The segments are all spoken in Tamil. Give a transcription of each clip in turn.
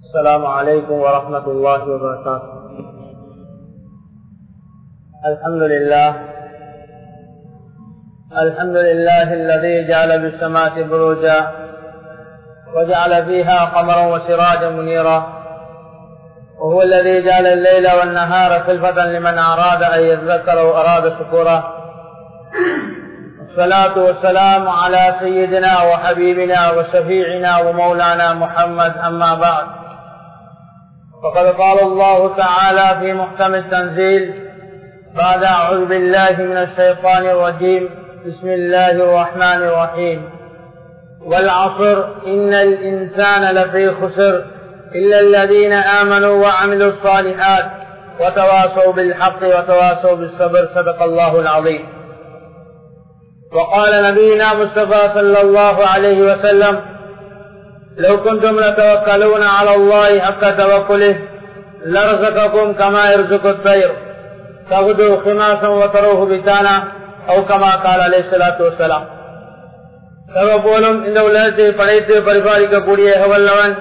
السلام عليكم ورحمة الله وبركاته الحمد لله الحمد لله الذي جعل بالسماء بروجا وجعل فيها قمرا وسراجا منيرا وهو الذي جعل الليل والنهار خلفة لمن أراد أن يذكر وأراد شكورا الصلاة والسلام على سيدنا وحبيبنا وشفيعنا ومولانا محمد أما بعد فقد قال الله تعالى في محكم التنزيل بعد أعوذ بالله من الشيطان الرجيم بسم الله الرحمن الرحيم والعصر إن الإنسان لفي خسر إلا الذين آمنوا وعملوا الصالحات وتواصوا بالحق وتواصوا بالصبر صدق الله العظيم وقال نبينا مصطفى صلى الله عليه وسلم لو كنتم لتوكلون على الله حق توكله لرزقكم كما يرزق الطير تغدو خماسا وتروه بتانا او كما قال عليه الصلاه والسلام போலும் இந்த உலகத்தை படைத்து பரிபாலிக்கக்கூடிய வல்லவன்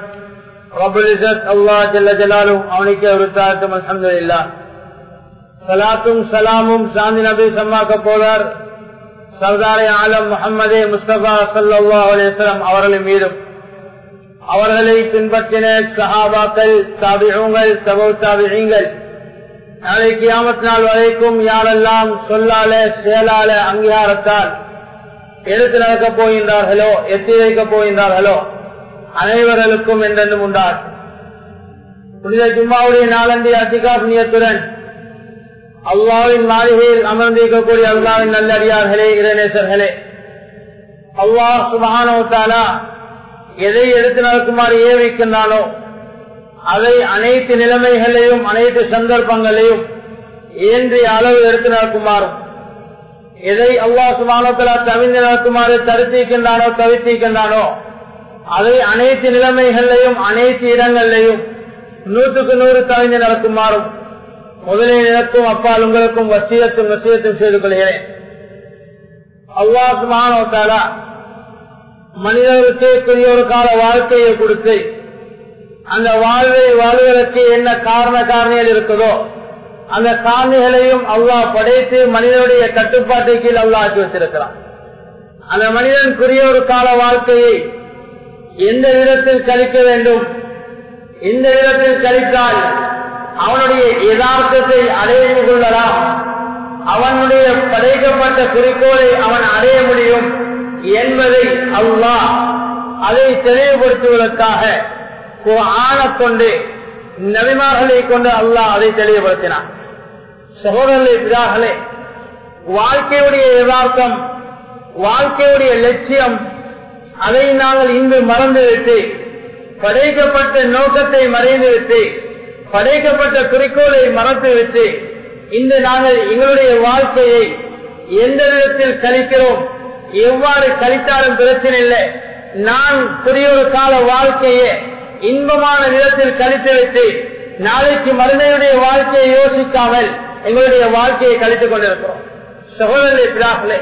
அல்லா ஜல்ல ஜலாலும் அவனுக்கு உருத்தாட்டும் அலமது இல்லா சலாத்தும் சலாமும் சாந்தி நபி சம்மாக்க போவார் சர்தாரே ஆலம் முகமதே முஸ்தபா சல்லா அலிஸ்லாம் அவர்களின் மீதும் அவர்களை பின்பற்றின சஹாபாக்கள் தாபிகள் சபோ தாபிகள் நாளை கியாமத் நாள் வரைக்கும் யாரெல்லாம் சொல்லால செயலால அங்கீகாரத்தால் எடுத்து நடக்கப் போகின்றார்களோ எத்தி வைக்கப் போகின்றார்களோ அனைவர்களுக்கும் என்றென்றும் உண்டார் புனித ஜும்மாவுடைய நாளந்தி அதிகாபியத்துடன் அல்லாவின் மாளிகையில் அமர்ந்திருக்கக்கூடிய அல்லாவின் நல்லடியார்களே இறைநேசர்களே அல்லாஹ் சுபகானோத்தாலா எதை எடுத்து நடக்குமாறு ஏவிக்கின்றானோ அதை அனைத்து நிலைமைகளையும் அனைத்து சந்தர்ப்பங்களையும் இயன்றிய அளவு எடுத்து நடக்குமாறும் எதை அல்லாஹ் சுமானத்தலா தவிர்ந்து நடக்குமாறு தடுத்திருக்கின்றானோ தவிர்த்திருக்கின்றானோ அதை அனைத்து நிலைமைகளையும் அனைத்து இடங்களிலையும் நூற்றுக்கு நூறு தவிர்ந்து நடக்குமாறும் முதலில் எனக்கும் அப்பால் உங்களுக்கும் வசியத்தும் வசியத்தும் செய்து கொள்கிறேன் அல்லாஹ் சுமானோத்தாலா மனிதர்களுக்கு ஒரு கால வாழ்க்கையை கொடுத்து அந்த வாழ்வை வாழ்வதற்கு என்ன காரண காரணிகள் இருக்குதோ அந்த காரணிகளையும் அல்லாஹ் படைத்து மனிதனுடைய கட்டுப்பாட்டை கீழ் அல்லாஹ் ஆக்கி வச்சிருக்கிறான் அந்த மனிதனுக்குரிய ஒரு கால வாழ்க்கையை எந்த விதத்தில் கழிக்க வேண்டும் எந்த விதத்தில் கழித்தால் அவனுடைய யதார்த்தத்தை அடைந்து கொள்ளலாம் அவனுடைய படைக்கப்பட்ட குறிக்கோளை அவன் அடைய முடியும் என்பதை அல்லாஹ் அதை தெளிவுபடுத்துவதற்காக ஆன கொண்டு நபிமார்களை கொண்டு அல்லாஹ் அதை தெளிவுபடுத்தினான் சகோதரர்களே பிதார்களே வாழ்க்கையுடைய யதார்த்தம் வாழ்க்கையுடைய லட்சியம் அதை நாங்கள் இன்று மறந்துவிட்டு படைக்கப்பட்ட நோக்கத்தை மறைந்துவிட்டு படைக்கப்பட்ட குறிக்கோளை மறந்துவிட்டு இன்று நாங்கள் எங்களுடைய வாழ்க்கையை எந்த விதத்தில் கழிக்கிறோம் எவ்வாறு கழித்தாலும் பிரச்சனை இல்லை நான் புதிய ஒரு கால வாழ்க்கையை இன்பமான விதத்தில் கழித்துவிட்டு நாளைக்கு மருந்தையுடைய வாழ்க்கையை யோசிக்காமல் எங்களுடைய வாழ்க்கையை கழித்துக் கொண்டிருக்கிறோம் சகோதரர்களே பிராக்களே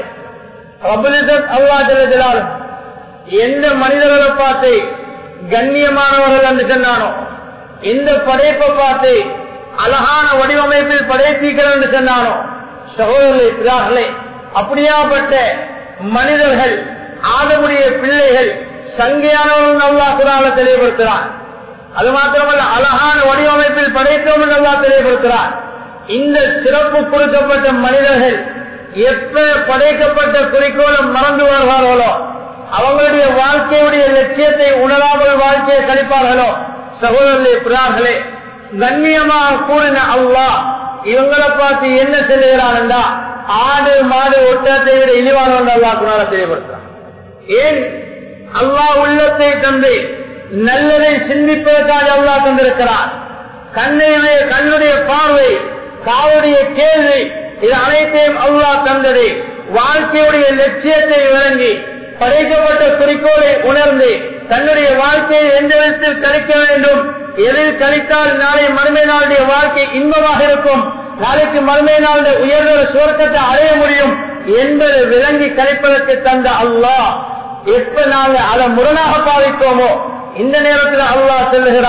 அல்லாஜலாலும் எந்த மனிதர்களை பார்த்து கண்ணியமானவர்கள் என்று சொன்னானோ எந்த படைப்பை பார்த்து அழகான வடிவமைப்பில் படைப்பீர்கள் என்று சொன்னானோ சகோதரர்களே பிராக்களே அப்படியாப்பட்ட மனிதர்கள் ஆதமுடைய பிள்ளைகள் சங்கையானவர்கள் அல்லா குரால தெளிவுபடுத்துகிறார் அது மாத்திரமல்ல அழகான வடிவமைப்பில் படைத்தவர்கள் அல்லா தெளிவுபடுத்துகிறார் இந்த சிறப்பு கொடுக்கப்பட்ட மனிதர்கள் எப்ப படைக்கப்பட்ட குறிக்கோளும் மறந்து வருவார்களோ அவங்களுடைய வாழ்க்கையுடைய லட்சியத்தை உணராமல் வாழ்க்கையை கழிப்பார்களோ சகோதரர்களே பிறார்களே கண்ணியமாக கூறின அல்லாஹ் இவங்களை பார்த்து என்ன செல்லுகிறான் ஆடு மாடு ஒட்டத்தை விட இழிவானவன் அல்லா குரால தெளிவுபடுத்துறான் ஏன் அல்லாஹ் உள்ளத்தை தந்து நல்லதை சிந்திப்பதற்காக அல்லா தந்திருக்கிறார் கண்ணுடைய கண்ணுடைய பார்வை காவுடைய கேள்வி இது அனைத்தையும் அல்லாஹ் தந்தது வாழ்க்கையுடைய லட்சியத்தை வழங்கி படைக்கப்பட்ட குறிக்கோளை உணர்ந்து தன்னுடைய வாழ்க்கையை எந்த விதத்தில் கழிக்க வேண்டும் எதில் கழித்தால் நாளை மறுமை நாளுடைய வாழ்க்கை இன்பமாக இருக்கும் நாளைக்கு மறுமை நாளுடைய உயர்ந்த சுவர்க்கத்தை அடைய முடியும் என்பதை விளங்கி கழிப்பதற்கு தந்த அல்லாஹ் எப்ப நாங்க அதை முரணாக பாவித்தோமோ இந்த நேரத்தில் அல்லாஹ் சொல்லுகிறான்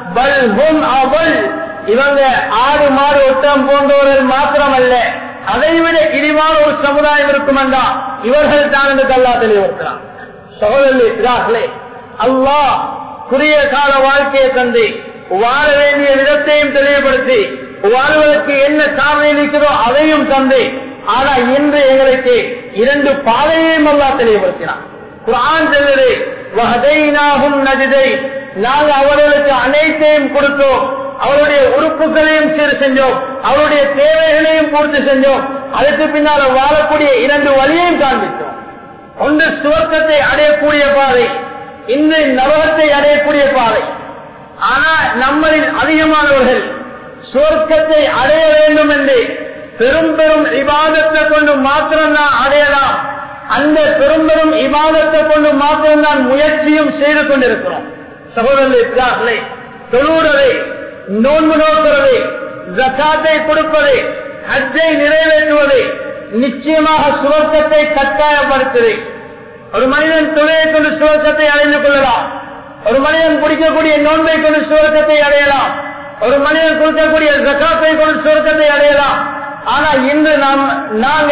பல்ஹும் அவள் இவங்க ஆடு மாடு ஒட்டம் போன்றவர்கள் மாத்திரமல்ல அதைவிட இழிவான ஒரு சமுதாயம் இருக்கும் என்றா இவர்கள் தான் என்று அல்லா தெளிவுறுக்கிறான் சகோதரர்களே அல்லாஹ் குறுகிய கால வாழ்க்கையை தந்து வாழ வேண்டிய விதத்தையும் தெளிவுபடுத்தி வாழ்வதற்கு என்ன காரணம் இருக்கிறதோ அதையும் தந்து ஆனா இன்று எங்களுக்கு இரண்டு பாதையையும் அல்லா தெளிவுபடுத்தினான் குரான் செல்லுது வகதைனாகும் நஜிதை நாங்கள் அவர்களுக்கு அனைத்தையும் கொடுத்தோம் அவருடைய உறுப்புகளையும் சீர் செஞ்சோம் அவருடைய தேவைகளையும் பூர்த்தி செஞ்சோம் அதுக்கு பின்னால் வாழக்கூடிய இரண்டு வழியையும் காண்பித்தோம் ஒன்று சுவர்க்கத்தை அடையக்கூடிய பாதை இந்த நரகத்தை அடையக்கூடிய பாதை ஆனா நம்மளில் அதிகமானவர்கள் சுவர்க்கத்தை அடைய வேண்டும் என்று பெரும் பெரும் விவாதத்தை கொண்டு மாத்திரம்தான் அடையலாம் அந்த பெரும் பெரும் இபாதத்தை கொண்டு மாத்திரம்தான் முயற்சியும் செய்து கொண்டிருக்கிறோம் சகோதரர்களே தொழுவுறதை நோன்பு நோக்குறது ஜக்காத்தை கொடுப்பது ஹஜ்ஜை நிறைவேற்றுவது நிச்சயமாக சுவர்க்கத்தை கட்டாயப்படுத்துது ஒரு மனிதன் தொழிலை கொண்டு சுவர்க்கத்தை அடைந்து கொள்ளலாம் ஒரு மனிதன் குடிக்கக்கூடிய நோன்பை கொண்டு சுவர்க்கத்தை அடையலாம் ஒரு மனிதன் கொடுக்கக்கூடிய ஜக்காத்தை கொண்டு சுவர்க்கத்தை அடையலாம் ஆனா இன்று நாம் நாங்க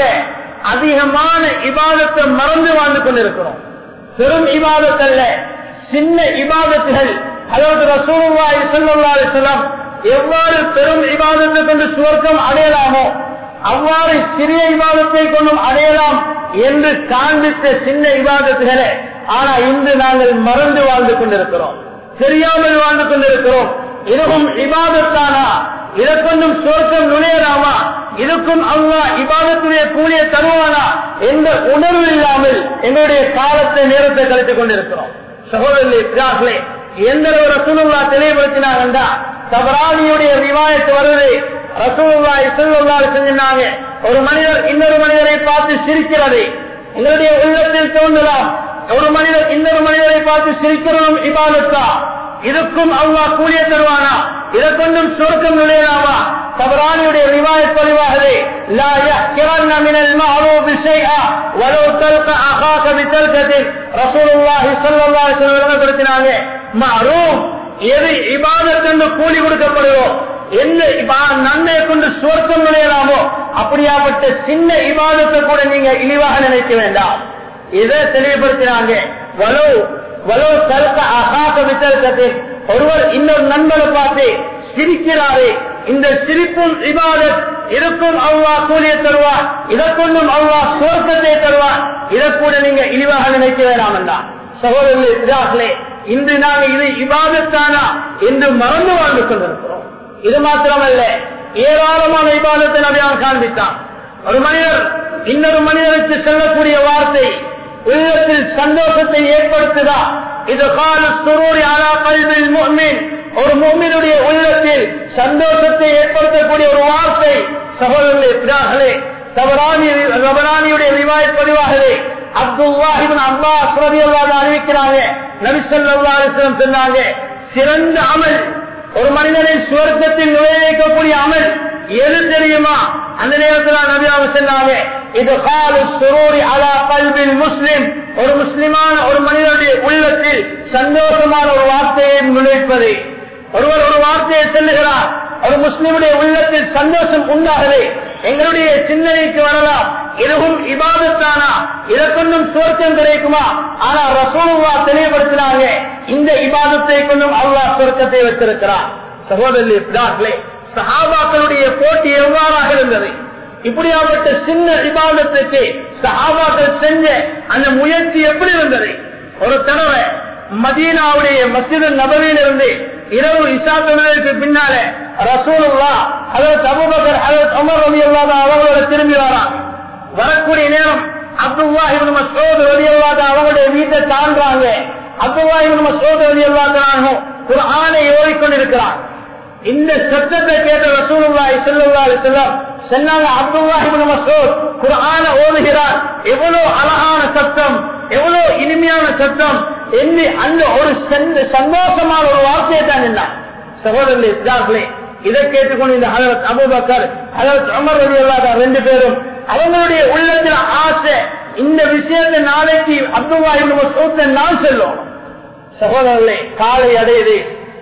அதிகமான இபாதத்தை மறந்து வாழ்ந்து கொண்டிருக்கிறோம் பெரும் இபாதத்தல்ல சின்ன இபாதத்துகள் அதாவது ரசூலுல்லாஹி ஸல்லல்லாஹு அலைஹி வஸல்லம் எவ்வாறு பெரும் இபாதத்தை கொண்டு சுவர்க்கம் அடையலாமோ அவ்வாறு சிறிய இபாதத்தை கொண்டும் அடையலாம் என்று காண்பித்த சின்ன இபாதத்துகளே ஆனா இன்று நாங்கள் மறந்து வாழ்ந்து கொண்டிருக்கிறோம் தெரியாமல் வாழ்ந்து கொண்டிருக்கிறோம் இதுவும் இபாதத்தானா இதற்கொண்டும் சுவர்க்கம் நுழையலாமா இதுக்கும் அல்லா இபாதத்துடைய கூலிய தருவானா என்ற உணர்வு இல்லாமல் எங்களுடைய காலத்தை நேரத்தை கழித்துக் கொண்டிருக்கிறோம் சகோதரர்களே எந்த ஒரு ரசூலுல்லா தெளிவுபடுத்தினாங்க தபரானியுடைய விவாயத்து வருது ரசூலுல்லா இசல்லுல்லா செஞ்சாங்க ஒரு மனிதர் இன்னொரு மனிதரை பார்த்து சிரிக்கிறது எங்களுடைய உள்ளத்தில் தோன்றலாம் ஒரு மனிதர் இன்னொரு மனிதரை பார்த்து சிரிக்கிறதும் இபாதத்தா இதுக்கும் அல்லா கூலிய தருவானா இதற்கொண்டும் சுருக்கம் நுழையலாமா தபரானியுடைய ரிவாயத் பதிவாகவே லா يحكرن من المعروف شيئا ولو تلقى اخاك بتلكة رسول الله صلى الله عليه وسلم படுத்தினாங்க மஅரூஃப் எது இபாதத் என்று கூலி கொடுக்கப்படுதோ என்ன நன்மையை கொண்டு சுவர்க்கம் நுழையலாமோ அப்படியாப்பட்ட சின்ன இபாதத்தை கூட நீங்க இழிவாக நினைக்க வேண்டாம் இதை தெளிவுபடுத்தினாங்க வலோ வலோ தருக்க அகாக வித்தர்க்கத்தில் ஒருவர் இன்னொரு நண்பரை பார்த்து சிரிக்கிறாரே இந்த சிரிப்பும் இபாதத் இதற்கும் அவ்வா கூலிய தருவார் இதற்கொண்டும் அவ்வா சுவர்க்கத்தை தருவார் இதை கூட நீங்க இழிவாக நினைக்க வேண்டாம் என்றார் சகோதரர்களே பிதாக்களே இன்று நாங்கள் இது இபாதத்தானா என்று மறந்து வாழ்ந்து கொண்டிருக்கிறோம் இது மாத்திரமல்ல ஏராளமான இபாதத்தை நபியான் காண்பித்தான் ஒரு மனிதர் இன்னொரு மனிதருக்கு சொல்லக்கூடிய வார்த்தை உள்ளத்தில் சந்தோஷத்தை ஏற்படுத்துதா இது கால சுரூரி அலா கல்வின் முஹ்மின் ஒரு முஹ்மினுடைய உள்ளத்தில் சந்தோஷத்தை ஏற்படுத்தக்கூடிய ஒரு வார்த்தை சகோதரர்களே பிதாகளே தவறானி ரபரானியுடைய ரிவாயத் பதிவாகவே அப்துல்லாஹிபின் அல்லாஸ் ரவி அல்லாத அறிவிக்கிறாங்க நபிசல்லா அலிஸ்லம் சொன்னாங்க சிறந்த அமல் ஒரு மனிதனை சுவர்க்கத்தில் நுழைவிக்கக்கூடிய அமல் எது தெரியுமா அந்த நேரத்தில் நபியாக சொன்னாங்க இது காலு சுரூரி அலா கல்வின் முஸ்லிம் ஒரு முஸ்லிமான ஒரு மனிதனுடைய உள்ளத்தில் சந்தோஷமான ஒரு வார்த்தையை நுழைப்பது ஒருவர் ஒரு வார்த்தையை செல்லுகிறார் ஒரு முஸ்லிமுடைய உள்ளத்தில் சந்தோஷம் உண்டாகவே எங்களுடைய சிந்தனைக்கு வரலாம் இதுவும் இபாதத்தானா இதற்கொண்டும் சுவர்க்கம் கிடைக்குமா ஆனா ரசோல்லா தெளிவுபடுத்தினாங்க இந்த இபாதத்தை கொண்டும் அல்லாஹ் சுவர்க்கத்தை வைத்திருக்கிறார் சகோதரி பிதாக்களே சஹாபாக்களுடைய போட்டி எவ்வாறாக இருந்தது இப்படியாப்பட்ட சின்ன விவாதத்துக்கு சஹாபாக்கள் செஞ்ச அந்த முயற்சி எப்படி இருந்தது ஒரு தடவை மதீனாவுடைய மசித நபரிலிருந்து இரவு இசா தொழிலுக்கு பின்னால ரசூலுல்லா அதற்கு அபுபக்கர் அதற்கு அமர் ரவி அல்லாத அவங்களோட திரும்பி வரான் வரக்கூடிய நேரம் அப்துல்லா இவன் மசோத் ரவி அல்லாத அவங்களுடைய வீட்டை தாண்டாங்க அப்துல்லா இவன் மசோத் ரவி அல்லாத ஒரு ஆணை ஓடிக்கொண்டிருக்கிறான் இந்த சத்தத்தை கேட்ட ரசூலுல்லாஹி ஸல்லல்லாஹு அலைஹி வஸல்லம் சொன்னாங்க அப்துல்லாஹ் இப்னு மஸ்ஊத் குர்ஆன ஓதுகிறார் எவ்வளவு அழகான சத்தம் எவ்வளவு இனிமையான சத்தம் என்று அந்த ஒரு சந்தோஷமான ஒரு வார்த்தையை தான் என்ன சகோதரர்களே இஸ்லாம்களே இதை கேட்டுக்கொண்டு இந்த ஹலரத் அபுபக்கர் ஹலரத் அமர் ரவி அல்லாத ரெண்டு பேரும் அவங்களுடைய உள்ளத்தில் ஆசை இந்த விஷயத்தை நாளைக்கு அப்துல்லா இப்னு மஸ்ஊத் நான் சொல்லும் சகோதரர்களே காலை அடையுது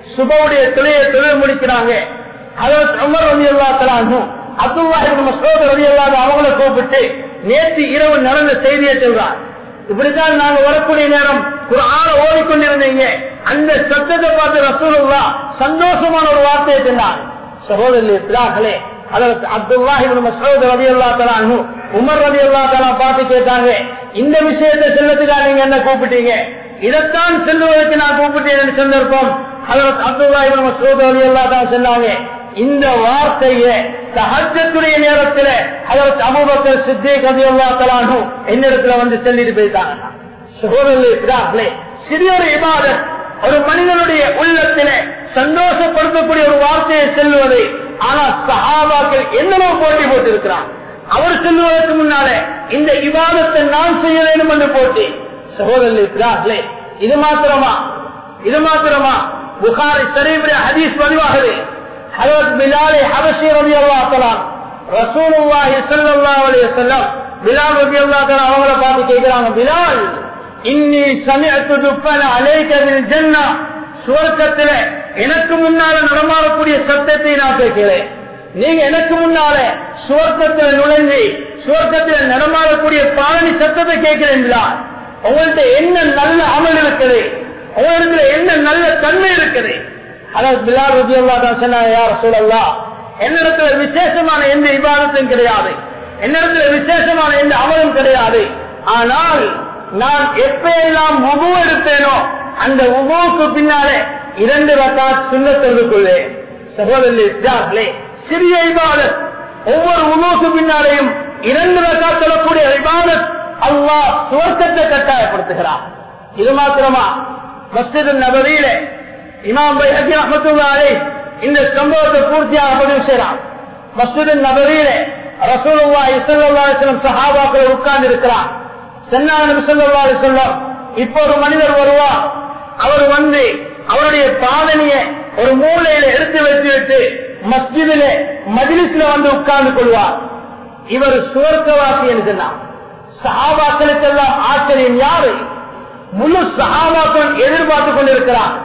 சுபவுடைய தொழிலை தொழில் முடிக்கிறாங்க அதற்கு உமர் ரவி அல்லா தலானும் அப்துல்லாஹி மசோத் ரவி அல்லாத அவங்கள கூப்பிட்டு நேற்று இரவு நடந்த செய்தியை சொல்றார் இப்படித்தான் நாங்க வரக்கூடிய நேரம் குரான ஓடிக்கொண்டிருந்தீங்க அந்த சத்தத்தை பார்த்து ரசூலுல்லா சந்தோஷமான ஒரு வார்த்தையை சொன்னார் சகோதரர்களே அதற்கு அப்துல்லாஹி மசோத் ரவி அல்லா தலானு உமர் ரவி அல்லா தலா பார்த்து கேட்டாங்க இந்த விஷயத்தை செல்லத்துக்காக நீங்க என்ன கூப்பிட்டீங்க இதைத்தான் செல்வதற்கு நான் கூப்பிட்டேன் சந்தர்ப்பம் அதற்கு அப்துல்லாஹி மசோத் ரவி அல்லா தான் சொன்னாங்க இந்த வார்த்தைய சஹஜத்துடைய நேரத்தில் அதற்கு அபுபக்கர் சித்தே கதியல்லா தலானு என்னிடத்துல வந்து சொல்லிட்டு போயிட்டாங்க சகோதரர்களே சிறிய ஒரு இபாதத் ஒரு மனிதனுடைய உள்ளத்தில சந்தோஷப்படுத்தக்கூடிய ஒரு வார்த்தையை செல்வது ஆனா சஹாபாக்கள் எந்தளவு போட்டி போட்டு இருக்கிறான் அவர் செல்வதற்கு முன்னாலே இந்த இபாதத்தை நான் செய்ய வேண்டும் என்று போட்டி சகோதரர்களே இது மாத்திரமா இது மாத்திரமா புகாரி ஷரீஃபிலே ஹதீஸ் பதிவாகுது ஹலத் பிலாலை ஹபஷி ரவி அல்லா தலாம் ரசூலுல்லாஹி ஸல்லல்லாஹு அலைஹி வஸல்லம் பிலால் ரவி அல்லா தலாம் அவங்கள பார்த்து கேக்குறாங்க பிலால் இன்னி சமிஅத்து துப்பன அலைக பில் ஜன்னா சுவர்க்கத்தில எனக்கு முன்னால நடமாடக்கூடிய சத்தத்தை நான் கேட்கிறேன் நீங்க எனக்கு முன்னால சுவர்க்கத்தில் நுழைஞ்சு சுவர்க்கத்தில் நடமாடக்கூடிய பாலனி சத்தத்தை கேட்கிறீங்களா உங்கள்ட்ட என்ன நல்ல அமல் இருக்குது உங்களுக்கு என்ன நல்ல தன்மை இருக்குது அதாவது பிலால் ரபி அல்லா தான் சொன்னாங்க யார் சொல்லலாம் என்னிடத்துல விசேஷமான எந்த விவாதத்தும் கிடையாது என்னிடத்துல விசேஷமான எந்த அமலும் கிடையாது ஆனால் நான் எப்பெல்லாம் உபு எடுத்தேனோ அந்த உபுவுக்கு பின்னாலே இரண்டு ரக்காத் சுண்ணத்தொழுதுக்குள்ளே சகோதரர்களே சிறிய இபாதத் ஒவ்வொரு உணவுக்கு பின்னாலேயும் இரண்டு ரக்காத் சொல்லக்கூடிய இபாதத் அல்லாஹ் சுவர்க்கத்தை கட்டாயப்படுத்துகிறார் இது மாத்திரமா மஸ்ஜித் நபரியில இமாம் பைஹக்கி ரஹமத்துல்லாஹி இந்த சம்பவத்தை பூர்த்தியாக பதிவு செய்யலாம் மஸ்ஜித் நபரியில ரசூலுல்லாஹி ஸல்லல்லாஹு அலைஹி வஸல்லம் சஹாபாக்கள் உட்கார்ந்து இருக்கிறார் சென்னான நபி ஸல்லல்லாஹு அலைஹி வஸல்லம் இப்போ ஒரு மனிதர் வருவார் அவர் வந்து அவருடைய பாதனைய ஒரு மூலையில எடுத்து வச்சு விட்டு மஸ்ஜிதில மஜ்லிஸ்ல வந்து உட்கார்ந்து கொள்வார் இவர் சுவர்க்கவாசி என்று சொன்னார் சஹாபாக்களுக்கெல்லாம் ஆச்சரியம் யாரு முழு சஹாபாக்கள் எதிர்பார்த்து கொண்டிருக்கிறார்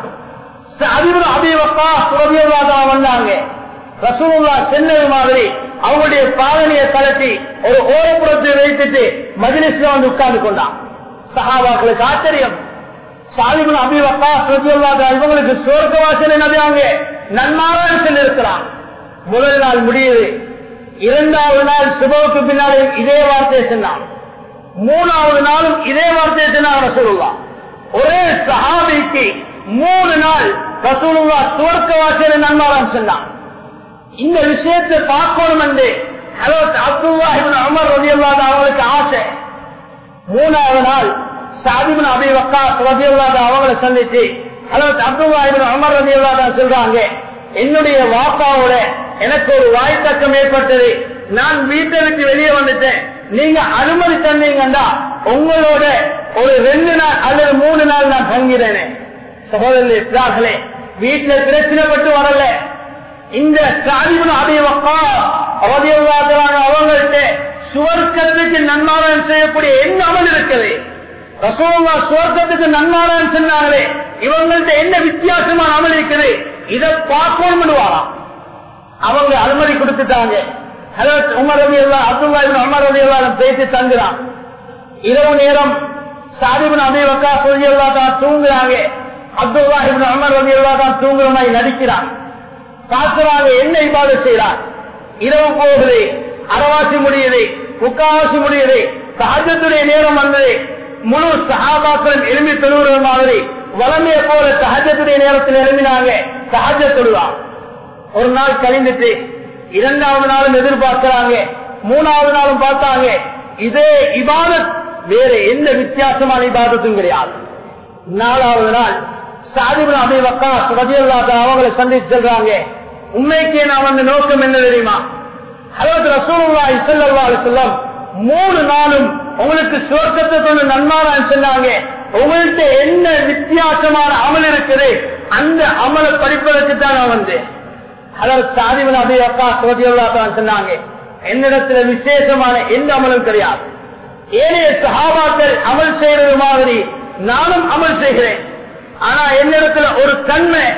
வந்தாங்க ரசூல்லா சென்னது மாதிரி அவங்களுடைய பாதனையை கலட்டி ஒரு ஓரப்புறத்தை வைத்துட்டு மஜிலிஸ்ல வந்து உட்கார்ந்து கொண்டான் சஹாபாக்களுக்கு ஆச்சரியம் சாலிபுல் அபிவக்கா சுரஜியல்லாத இவங்களுக்கு சுவர்க்க வாசல் நபியாங்க நன்மாராக சென்றிருக்கிறான் முதல் நாள் முடியுது இரண்டாவது நாள் சுபவுக்கு பின்னாலே இதே வார்த்தையை சொன்னான் மூணாவது நாளும் இதே வார்த்தையை சொன்னாங்க ரசூலுல்லா ஒரே சஹாபிக்கு மூணு நாள் ரசூலுல்லா சுவர்க்க வாசல் நன்மாராக சொன்னான் இந்த விஷயத்தை பார்க்கணும் என்று அப்துல்லாஹிபின் அமர் ரதியல்லாத அவங்களுக்கு ஆசை மூணாவது நாள் சாதிபின் அபி வக்கா ரதியல்லாத அவங்களை சந்திச்சு அதாவது அப்துல்லாஹிபின் அமர் ரதியல்லாத சொல்றாங்க என்னுடைய வாப்பாவோட எனக்கு ஒரு வாய்த்தக்கம் ஏற்பட்டது நான் வீட்டை விட்டு வெளியே வந்துட்டேன் நீங்க அனுமதி தந்தீங்கன்னா உங்களோட ஒரு ரெண்டு நாள் அல்லது மூணு நாள் நான் தங்கிறேனே சகோதரர்களே வீட்டுல பிரச்சனைப்பட்டு வரல இந்த சாதிபுன் அபிவக்கா அவங்கள்ட்ட சுவர்க்கத்துக்கு நன்மாராயணம் செய்யக்கூடிய என்ன அமல் இருக்குது ரசோல்லா சுவர்க்கத்துக்கு நன்மாராயணம் சொன்னாங்களே இவங்கள்ட்ட என்ன வித்தியாசமான அமல் இருக்குது இதை பார்க்கணும் பண்ணுவாராம் அவங்க அனுமதி கொடுத்துட்டாங்க உமர் ரவி அல்லா அப்துல்லா உமர் ரவி அல்லா பேசி தங்குறான் இரவு நேரம் சாதிபுன் அபிவக்கா சொல்லி அல்லா தான் தூங்குறாங்க அப்துல்லா உமர் ரவி அல்லா தான் தூங்குற மாதிரி நடிக்கிறான் பார்க்கிறாங்க என்ன இபாத செய்யறான் இரவு போகுது அறவாசி முடியுது முக்காவாசி முடியுது சஹஜத்துடைய நேரம் வந்தது முழு சஹாபாக்களும் எழுப்பி தொழுகிற மாதிரி வளமைய போல சஹஜத்துடைய நேரத்தில் எழுப்பினாங்க சஹஜ தொழுவான் ஒரு நாள் கழிந்துட்டு இரண்டாவது நாளும் எதிர்பார்க்கிறாங்க மூணாவது நாளும் பார்த்தாங்க இதே இபாதத் வேற எந்த வித்தியாசமான இபாதத்தும் கிடையாது நாலாவது நாள் சாதிபுரம் அபி வக்கா ரதியல்லாத அவங்களை சந்திச்சு சொல்றாங்க உண்மைக்கு நான் வந்து நோக்கம் என்ன தெரியுமா அதாவது ரசூலுல்லா இசல்லா செல்லம் மூணு நாளும் உங்களுக்கு சுவர்க்கத்தை கொண்டு நன்மாரான் சொன்னாங்க உங்கள்கிட்ட என்ன வித்தியாசமான அமல் இருக்குது அந்த அமலை படிப்பதற்கு தான் நான் வந்தேன் அதாவது சாதிபன் அபி அக்கா சோதியல்லா தான் சொன்னாங்க என்னிடத்துல விசேஷமான எந்த அமலும் கிடையாது ஏனைய சஹாபாக்கள் அமல் செய்யறது மாதிரி நானும் அமல் செய்கிறேன் ஆனா என்னிடத்துல ஒரு தன்மை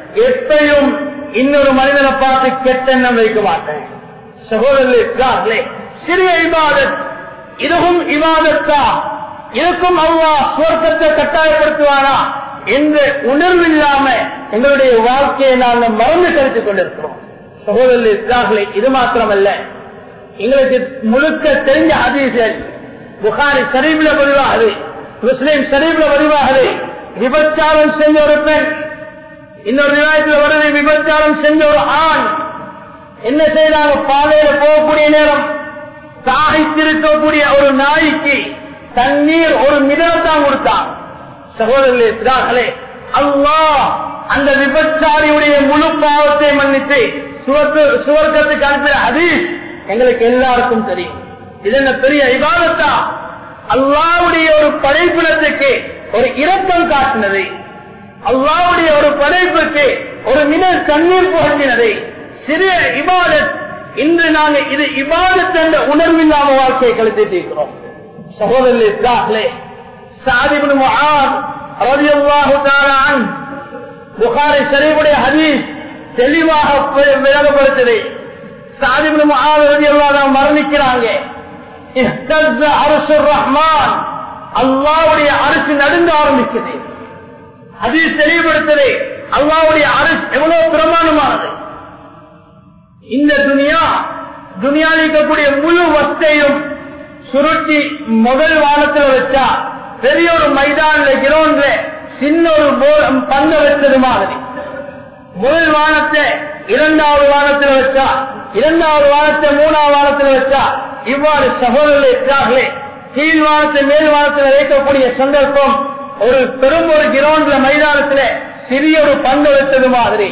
எப்பையும் இன்னொரு மனிதனை பார்த்து கெட்டெண்ணம் வைக்க மாட்டேன் சகோதரர்களே சிறிய இபாதத் இதுவும் இவாதத்தா இதுக்கும் அவ்வா சுவர்க்கத்தை கட்டாயப்படுத்துவானா என்ற உணர்வு இல்லாம எங்களுடைய வாழ்க்கையை நாங்கள் மறந்து கருத்துக் கொண்டிருக்கிறோம் சகோதரர்களே இது மாத்திரமல்ல எங்களுக்கு முழுக்க தெரிஞ்ச ஹதீசல் புகாரி ஷரீப்ல பதிவாகுது முஸ்லிம் ஷரீப்ல பதிவாகுது விபச்சாரம் செஞ்ச ஒரு பெண் இன்னொரு விவாதத்தில் வருது விபச்சாரம் செஞ்ச ஒரு ஆண் என்ன செய்யறாங்க பாதையில போகக்கூடிய நேரம் தாகித்திருக்கக்கூடிய ஒரு நாய்க்கு தண்ணீர் ஒரு மிதம் தான் கொடுத்தான் சகோதரர்களே அல்லா அந்த விபச்சாரியுடைய முழு பாவத்தை மன்னித்து சுவர்க்கத்துக்கு அனுப்பின ஹதீஸ் எங்களுக்கு எல்லாருக்கும் தெரியும் இது என்ன பெரிய விவாதத்தா அல்லாவுடைய ஒரு படைப்பினத்துக்கு ஒரு இரக்கம் காட்டினது அல்லாவுடைய ஒரு படைப்புக்கு ஒரு மினல் தண்ணீர் புகழ்ந்தினது சிறிய இபாதத் இன்று நாங்கள் இது இபாதத் என்ற உணர்வில்லாம வாழ்க்கையை கழித்து இருக்கிறோம் சகோதரர்களே சாதிபு புகாரி ஷரீஃபுடைய ஹதீஸ் தெளிவாக விலகப்படுத்தது சாதிபு மரணிக்கிறாங்க ரஹ்மான் அல்லாவுடைய அரசு நடுங்க ஆரம்பிக்குது ஹதீஸ் தெளிவுபடுத்தது அல்லாவுடைய அரசு எவ்வளவு பிரமாணமானது இந்த துனியா துனியாவில் இருக்கக்கூடிய முழு வஸ்தையும் சுருட்டி முதல் வானத்தில் வச்சா பெரிய ஒரு மைதான்ல கிரௌண்ட்ல சின்ன ஒரு பந்த வச்சது மாதிரி முதல் வானத்தை இரண்டாவது வானத்தில் வச்சா இரண்டாவது வானத்தை மூணாவது வானத்தில் வச்சா இவ்வாறு சகோதரர்களே கீழ் வானத்தை மேல் வானத்தில் வைக்கக்கூடிய சந்தர்ப்பம் ஒரு பெரும் ஒரு கிரௌண்ட்ல மைதானத்துல சிறிய ஒரு பந்து வச்சது மாதிரி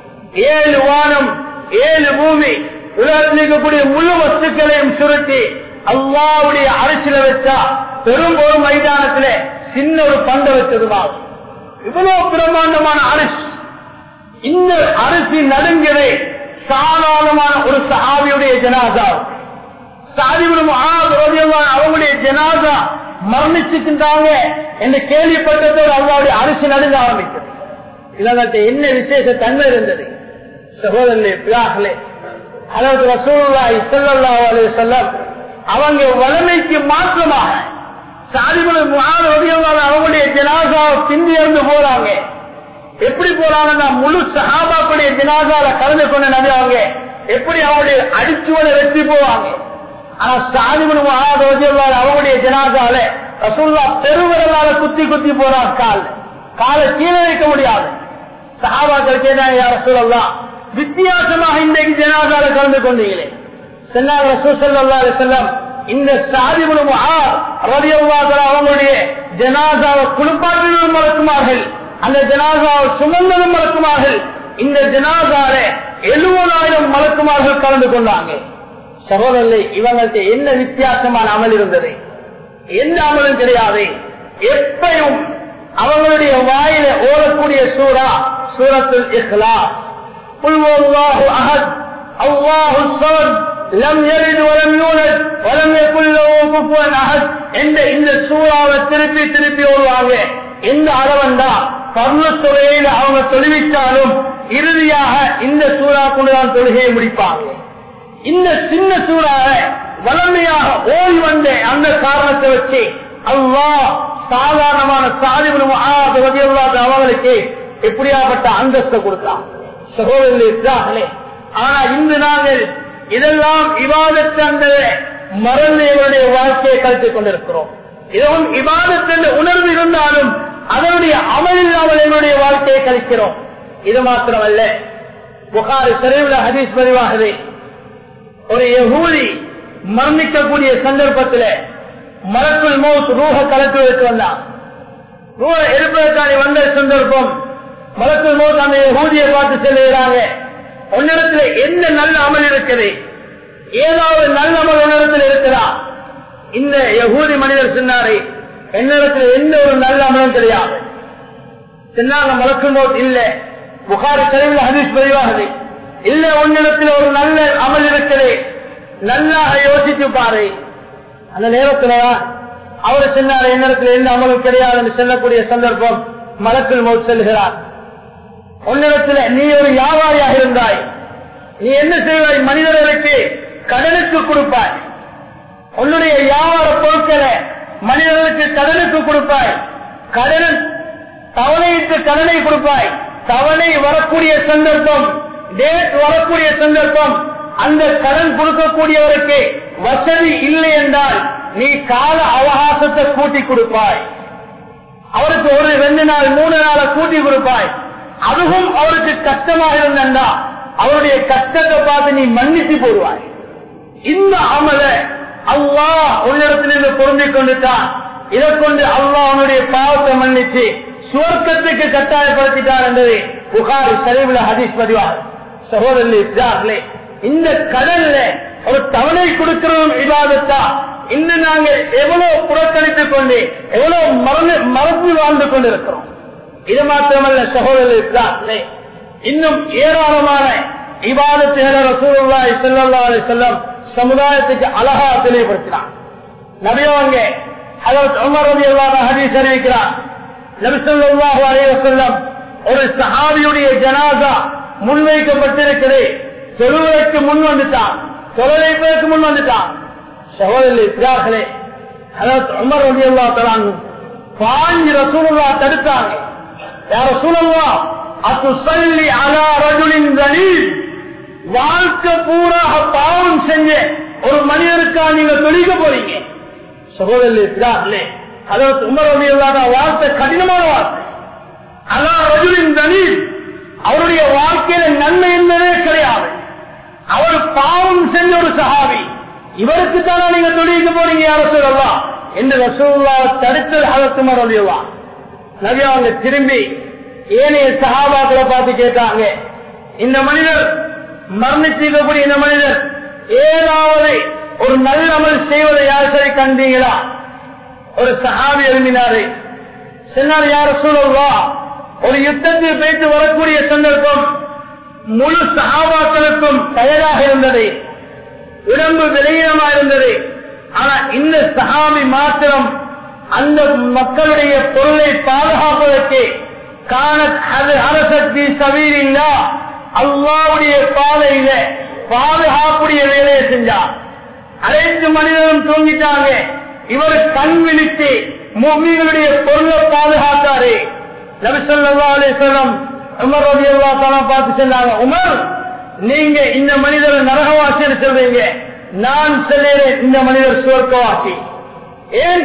ஏழு வானம் ஏழு பூமி உலகத்தில் இருக்கக்கூடிய முழு வஸ்துக்களையும் சுருட்டி அல்லாவுடைய அரசியல வச்சா பெரும் ஒரு மைதானத்துல சின்ன ஒரு பந்த வச்சதுதான் இவ்வளவு பிரமாண்டமான அரசு இந்த அரிசி நடுங்கவே சாதாரணமான ஒரு சாவியுடைய ஜனாதா சாதிபுரம் அவங்களுடைய ஜனாதா மரணிச்சுக்கின்றாங்க என்று கேள்விப்பட்டதோடு அவங்களுடைய அரிசி நடுங்க ஆரம்பித்தது இதற்கு என்ன விசேஷ தன்மை இருந்தது சகோதரர்களே பிராகளே அதாவது ரசூல்லாய் செல்லல்லா செல்லம் அவங்க வளமைக்கு மாற்றமாக சாதிபுரம் அவங்களுடைய ஜனாதாவை பிந்தியிருந்து போறாங்க எப்படி போறாங்கன்னா முழு சஹாபாக்குடைய ஜனாதால கலந்து கொண்ட நபி அவங்க எப்படி அவங்களுடைய அடிச்சுவனை வெற்றி போவாங்க ஆனா சாதிபுரம் அவங்களுடைய ஜனாதால ரசூல்லா பெருவிரலால குத்தி குத்தி போறார் கால் காலை கீழே வைக்க முடியாது சஹாபாக்கள் கேட்டாங்க யார் ரசூலல்லாம் வித்தியாசமாக இன்றைக்கு ஜனாதால கலந்து கொண்டீங்களே சொன்னாங்க ரசூல் சல்லா செல்லம் இந்த சாதிபுரம் அவங்களுடைய ஜனாதாவை குளிப்பாட்டினும் மறக்குமார்கள் அந்த ஜனாதாவை சுமந்ததும் மறக்குமார்கள் இந்த ஜனாதார எழுபதாயிரம் மலக்குமார்கள் கலந்து கொண்டாங்க சகோதரர்களே இவங்கள்ட்ட என்ன வித்தியாசமான அமல் இருந்தது எந்த அமலும் கிடையாது எப்பயும் அவங்களுடைய வாயில ஓடக்கூடிய சூறா சூரத்துல் இஹ்லாஸ் குல் வல்லாஹு அஹத் அல்லாஹு ஸமத் லம் யலித் வலம் யூலத் வலம் யகுல் லஹு குஃபுவன் அஹத் என்ற இந்த சூறாவை திருப்பி திருப்பி ஓடுவாங்க எந்த அளவண்டா பர்ண தொழுகையில அவங்க தொழுவித்தாலும் இறுதியாக இந்த சூறா கொண்டுதான் தொழுகையை முடிப்பாங்க இந்த சின்ன சூறாக வளமையாக ஓடி வந்த அந்த காரணத்தை வச்சு அல்லா சாதாரணமான சாதிபுரம் அவர்களுக்கு எப்படியாப்பட்ட அந்தஸ்தை கொடுத்தான் சகோதரர்களே ஆனா இன்று நாங்கள் இதெல்லாம் இவாதத்து அந்த மறந்து எங்களுடைய வாழ்க்கையை கழித்துக் கொண்டிருக்கிறோம் இதுவும் இவாதத்து என்ற உணர்வு இருந்தாலும் அதனுடைய அமல் இல்லாமல் எங்களுடைய வாழ்க்கையை கழிக்கிறோம் இது மாத்திரமல்ல புகாரி சிறைவில் ஹதீஸ் பதிவாகவே ஒரு யகூதி மரணிக்கக்கூடிய சந்தர்ப்பத்தில் மரத்துள் மௌத் ரூஹ கலக்குவதற்கு வந்தான் ரூஹ எடுப்பதற்கான வந்த சந்தர்ப்பம் மலக்குள் மௌத் அந்த யகூதியை பார்த்து செல்லுகிறாங்க உன்னிடத்துல எந்த நல்ல அமல் இருக்குது ஏதாவது நல்ல அமல் உன்னிடத்தில் இருக்கிறா இந்த யகூதி மனிதர் சொன்னாரு என்னிடத்துல எந்த ஒரு நல்ல அமலும் கிடையாது சொன்னாங்க மலக்குள் மௌத் இல்ல புகாரி செலவில் ஹதீஸ் பதிவாகுது இல்ல உன்னிடத்தில் ஒரு நல்ல அமல் இருக்குது நல்லாக யோசித்து பாரு அந்த நேரத்துல அவர் சொன்னார் என்னிடத்தில் எந்த அமலும் கிடையாது என்று சொல்லக்கூடிய சந்தர்ப்பம் மலக்குள் மௌத் செல்கிறார் உன்னிடத்துல நீ ஒரு வியாபாரியாக இருந்தாய் நீ என்ன செய்வாய் மனிதர்களுக்கு கடனுக்கு கொடுப்பாய் உன்னுடைய வியாபார பொருட்களை மனிதர்களுக்கு கடனுக்கு கொடுப்பாய் கடன் தவணைக்கு கடனை கொடுப்பாய் தவணை வரக்கூடிய சந்தர்ப்பம் டேட் வரக்கூடிய சந்தர்ப்பம் அந்த கடன் கொடுக்கக்கூடியவருக்கு வசதி இல்லை என்றால் நீ கால அவகாசத்தை கூட்டி கொடுப்பாய் அவருக்கு ஒரு ரெண்டு நாள் மூணு நாளை கூட்டி கொடுப்பாய் அதுவும் அவருக்கு கஷ்டமாக இருந்தா அவருடைய கஷ்டத்தை பார்த்து நீ மன்னிச்சு போடுவாய் இந்த அமல அல்லா உன்னிடத்திலிருந்து பொருந்திக் கொண்டுட்டான் இதை கொண்டு அல்லா அவனுடைய பாவத்தை மன்னிச்சு சுவர்க்கத்துக்கு கட்டாயப்படுத்திட்டார் என்பது புகாரி சரிவுல ஹதீஸ் பதிவார் சகோதரர்களே இந்த கடல்ல ஒரு தவணை கொடுக்கிறோம் இல்லாதத்தா இன்னும் நாங்கள் எவ்வளவு புறக்கணித்துக் கொண்டு எவ்வளவு மறந்து மறந்து வாழ்ந்து கொண்டிருக்கிறோம் இது மாத்திரமல்ல சகோதரர்களே இன்னும் ஏராளமான இவாதத்தை ரசூலுல்லாஹி ஸல்லல்லாஹு அலைஹி வஸல்லம் சமுதாயத்துக்கு அழகா தெளிவுபடுத்தினார் நபியவங்க ஹஜரத் உமர் ரலியல்லாஹு ஹதீஸ் அறிவிக்கிறார் நபி ஸல்லல்லாஹு அலைஹி வஸல்லம் ஒரு சஹாபியுடைய ஜனாசா முன்வைக்கப்பட்டிருக்கிறது தொழுவதற்கு முன் வந்துட்டான் தொழிலைப்பதற்கு முன் வந்துட்டான் சகோதரர்களே ஹஜரத் உமர் ரலியல்லாஹு தஆலா பாஞ்சு ரசூலுல்லாஹ் தடுத்தாங்க யா ரசூலுல்லாஹ் அத்துசல்லி அலா ரஜுலின் தலீல் வாழ்க்கை பூராக பாவம் செஞ்ச ஒரு மனிதருக்கா நீங்க தொழிக்க போறீங்க சகோதரர்களே அதாவது உமரவியல்லாத வார்த்தை கடினமான வார்த்தை அலா ரஜுலின் தலீல் அவருடைய வாழ்க்கையில நன்மை என்பதே கிடையாது அவர் பாவம் செஞ்ச ஒரு சஹாபி இவருக்கு தானே நீங்க தொழிலுக்கு போறீங்க யார சொல்லலாம் என்று ரசூல்லா தடுத்து அதற்கு மரவியவா நபி அவங்க திரும்பி ஏனைய சகாபாக்களை பார்த்து கேட்டாங்க இந்த மனிதர் மரணிச்சிருக்கக்கூடிய இந்த மனிதர் ஏதாவது ஒரு நல்ல அமல் செய்வதை யார் சரி கண்டீங்களா ஒரு சகாபி எழுப்பினாரு சொன்னார் யார சூழல்வா ஒரு யுத்தத்தில் பேச்சு வரக்கூடிய சந்தர்ப்பம் முழு சகாபாக்களுக்கும் தயாராக இருந்தது உடம்பு விலையினமா இருந்தது ஆனா இந்த சகாபி மாத்திரம் அந்த மக்களுடைய பொருளை பாதுகாப்பதற்கு காணத் அது அரசக்தி சவீரில்லா அல்லாவுடைய பாதையில பாதுகாப்புடைய வேலையை செஞ்சார் அனைத்து மனிதரும் தூங்கிட்டாங்க இவர் கண் விழித்து மூமிகளுடைய பொருளை பாதுகாத்தாரு நபிசல்லா அலிஸ்வரம் உமர் ரவி அல்லா தாலா பார்த்து சொன்னாங்க உமர் நீங்க இந்த மனிதர் நரகவாசின்னு சொல்றீங்க நான் சொல்லுறேன் இந்த மனிதர் சுவர்க்கவாசி ஏன்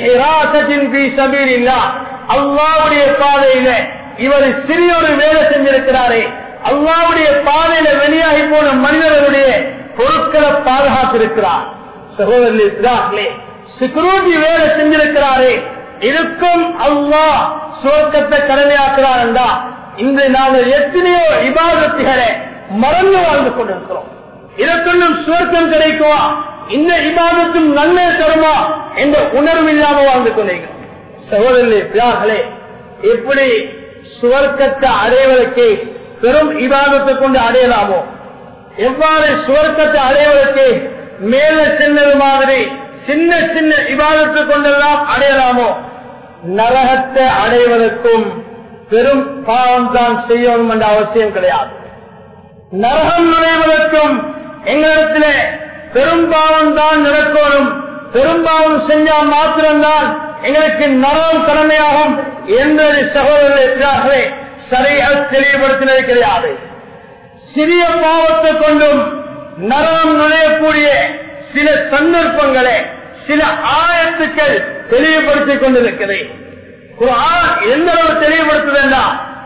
அல்லாவுடைய பாதையில இவர் சிறிய ஒரு வேலை செஞ்சிருக்கிறாரே அல்லாவுடைய பாதையில வெளியாகி போன மனிதர்களுடைய பொருட்களை பாதுகாத்திருக்கிறார் சகோதரர்களே சிக்ரூட்டி வேலை செஞ்சிருக்கிறாரே இதுக்கும் அல்லா சுவர்க்கத்தை கடமையாக்குறார் என்றா இன்று நாங்கள் எத்தனையோ இபாதத்துகளை மறந்து வாழ்ந்து கொண்டிருக்கிறோம் இதற்கொண்டும் சுவர்க்கம் கிடைக்குமா இந்த இபாதத்தும் நன்மை தருமா என்ற உணர்வு இல்லாம வாழ்ந்து கொண்டிருக்கிறோம் சகோதரர்களே எப்படி சுவர்க்கத்தை அடைவதற்கு பெரும் இபாதத்தை கொண்டு அடையலாமோ எவ்வாறு சுவர்க்கத்தை அடைவதற்கு மேல சின்னது மாதிரி சின்ன சின்ன இபாதத்தை கொண்டெல்லாம் அடையலாமோ நரகத்தை அடைவதற்கும் பெரும் பாவம் தான் செய்யணும் என்ற அவசியம் கிடையாது நரகம் நுழைவதற்கும் எங்களிடத்திலே பெரும்பாவம் தான் நடக்கணும் பெரும்பாவம் செஞ்சால் மாத்திரம்தான் எங்களுக்கு நரகம் கடமையாகும் என்பது சகோதரர்களே சரியாக தெளிவுபடுத்தினது கிடையாது சிறிய பாவத்தை கொண்டும் நரகம் நுழையக்கூடிய சில சந்தர்ப்பங்களை சில ஆயத்துக்கள் தெளிவுபடுத்திக் கொண்டிருக்கிறேன் எந்த அளவு தெளிவுபடுத்துதுன்னா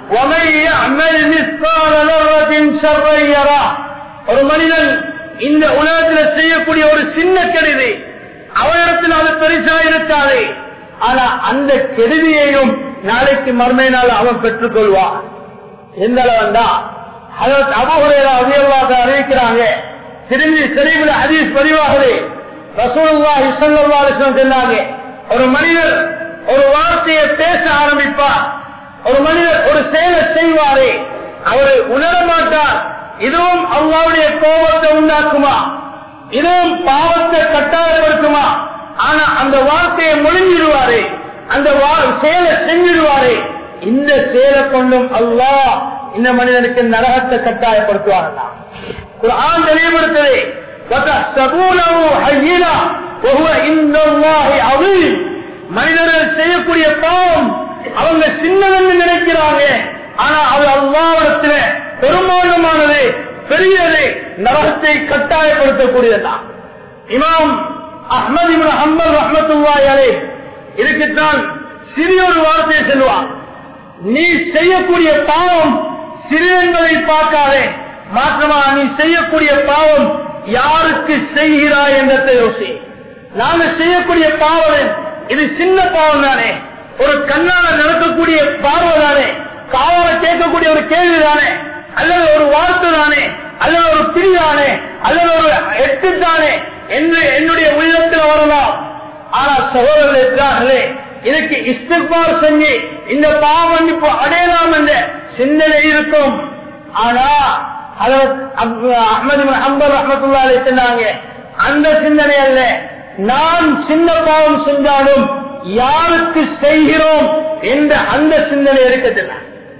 ஒரு மனிதன் இந்த உலகத்தில் செய்யக்கூடிய ஒரு சின்ன கெடுதி அவரிடத்தில் அது பெருசா இருக்காது ஆனா அந்த கெடுதியையும் நாளைக்கு மர்மை நாள் அவன் பெற்றுக் கொள்வான் எந்த அளவுண்டா அதற்கு அபகுரையா அதிகமாக அறிவிக்கிறாங்க திரும்பி செறிவில் ஹதீஸ் பதிவாகவே ரசூலுல்லாஹி ஸல்லல்லாஹு அலைஹி வஸல்லம் சொன்னாங்க ஒரு மனிதர் ஒரு வார்த்தையை பேச ஆரம்பிப்பார் ஒரு மனிதர் ஒரு செயலை செய்வாரே அவரை உணர மாட்டார் இதுவும் அல்லாவுடைய கோபத்தை உண்டாக்குமா இதுவும் பாவத்தை கட்டாயப்படுத்துமா ஆனா அந்த வார்த்தையை மொழிஞ்சிடுவாரே அந்த செயலை செஞ்சிடுவாரே இந்த செயலை கொண்டும் அல்லாஹ் இந்த மனிதனுக்கு நரகத்தை கட்டாயப்படுத்துவாங்க குர்ஆன் தெளிவுபடுத்தது وَتَحْسَبُونَهُ هَيِّنًا وَهُوَ عِندَ اللَّهِ عَظِيمٌ மனிதர்கள் செய்யக்கூடிய பாவம் அவங்க சின்னதென்று நினைக்கிறாங்க ஆனா அது அல்லாவிடத்துல பெரும்பாலுமானது பெரியது நரகத்தை கட்டாயப்படுத்தக்கூடியதுதான் இமாம் அஹ்மது இப்னு ஹம்பல் ரஹ்மத்துல்லாஹி அலைஹ் இதுக்குத்தான் சிறிய ஒரு வார்த்தையை சொல்லுவான் நீ செய்யக்கூடிய பாவம் சிறு என்பதை பார்க்காதே மாற்றமா நீ செய்யக்கூடிய பாவம் யாருக்கு செய்கிறாய் என்றதை யோசி நாங்க செய்யக்கூடிய பாவம் இது சின்ன பாவம் தானே ஒரு கண்ணால நடக்கக்கூடிய பார்வை தானே காவல கேட்கக்கூடிய ஒரு கேள்வி தானே அல்லது ஒரு வார்த்தை தானே அல்லது ஒரு பிரி தானே அல்லது ஒரு எட்டு தானே என்று என்னுடைய உள்ளத்தில் வரலாம் ஆனா சகோதரர்களே இதுக்கு இஸ்திக்பார் செஞ்சு இந்த பாவமன்னிப்பு அடையலாம் என்ற சிந்தனை இருக்கும் ஆனா அஹமது அம்பர் ரஹமத்துல்லாலே சொன்னாங்க அந்த சிந்தனை அல்ல நான் சின்ன பாவம் செஞ்சாலும் யாருக்கு செய்கிறோம் என்ற அந்த சிந்தனை இருக்கத்தில்லை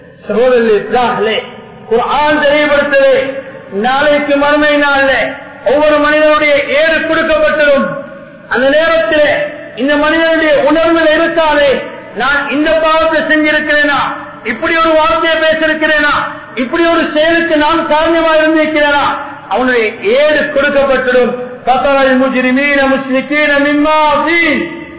சகோதரர்களே குர்ஆன் தெளிவுபடுத்தது நாளைக்கு மறுமை நாள்ல ஒவ்வொரு மனிதனுடைய ஏறு கொடுக்கப்பட்டதும் அந்த நேரத்தில் இந்த மனிதனுடைய உணர்வில் இருக்காதே நான் இந்த பாவத்தை செஞ்சிருக்கிறேனா இப்படி ஒரு வார்த்தையை பேசிருக்கிறேனா இப்படி ஒரு செயலுக்கு நான் காரணமா இருந்திருக்கிறேனா அவனுடைய ஏடு கொடுக்கப்பட்டிடும் பத்தவல் முஜ்ரிமீன முஸ்லிக்கீன மிம்மா ஃபீன்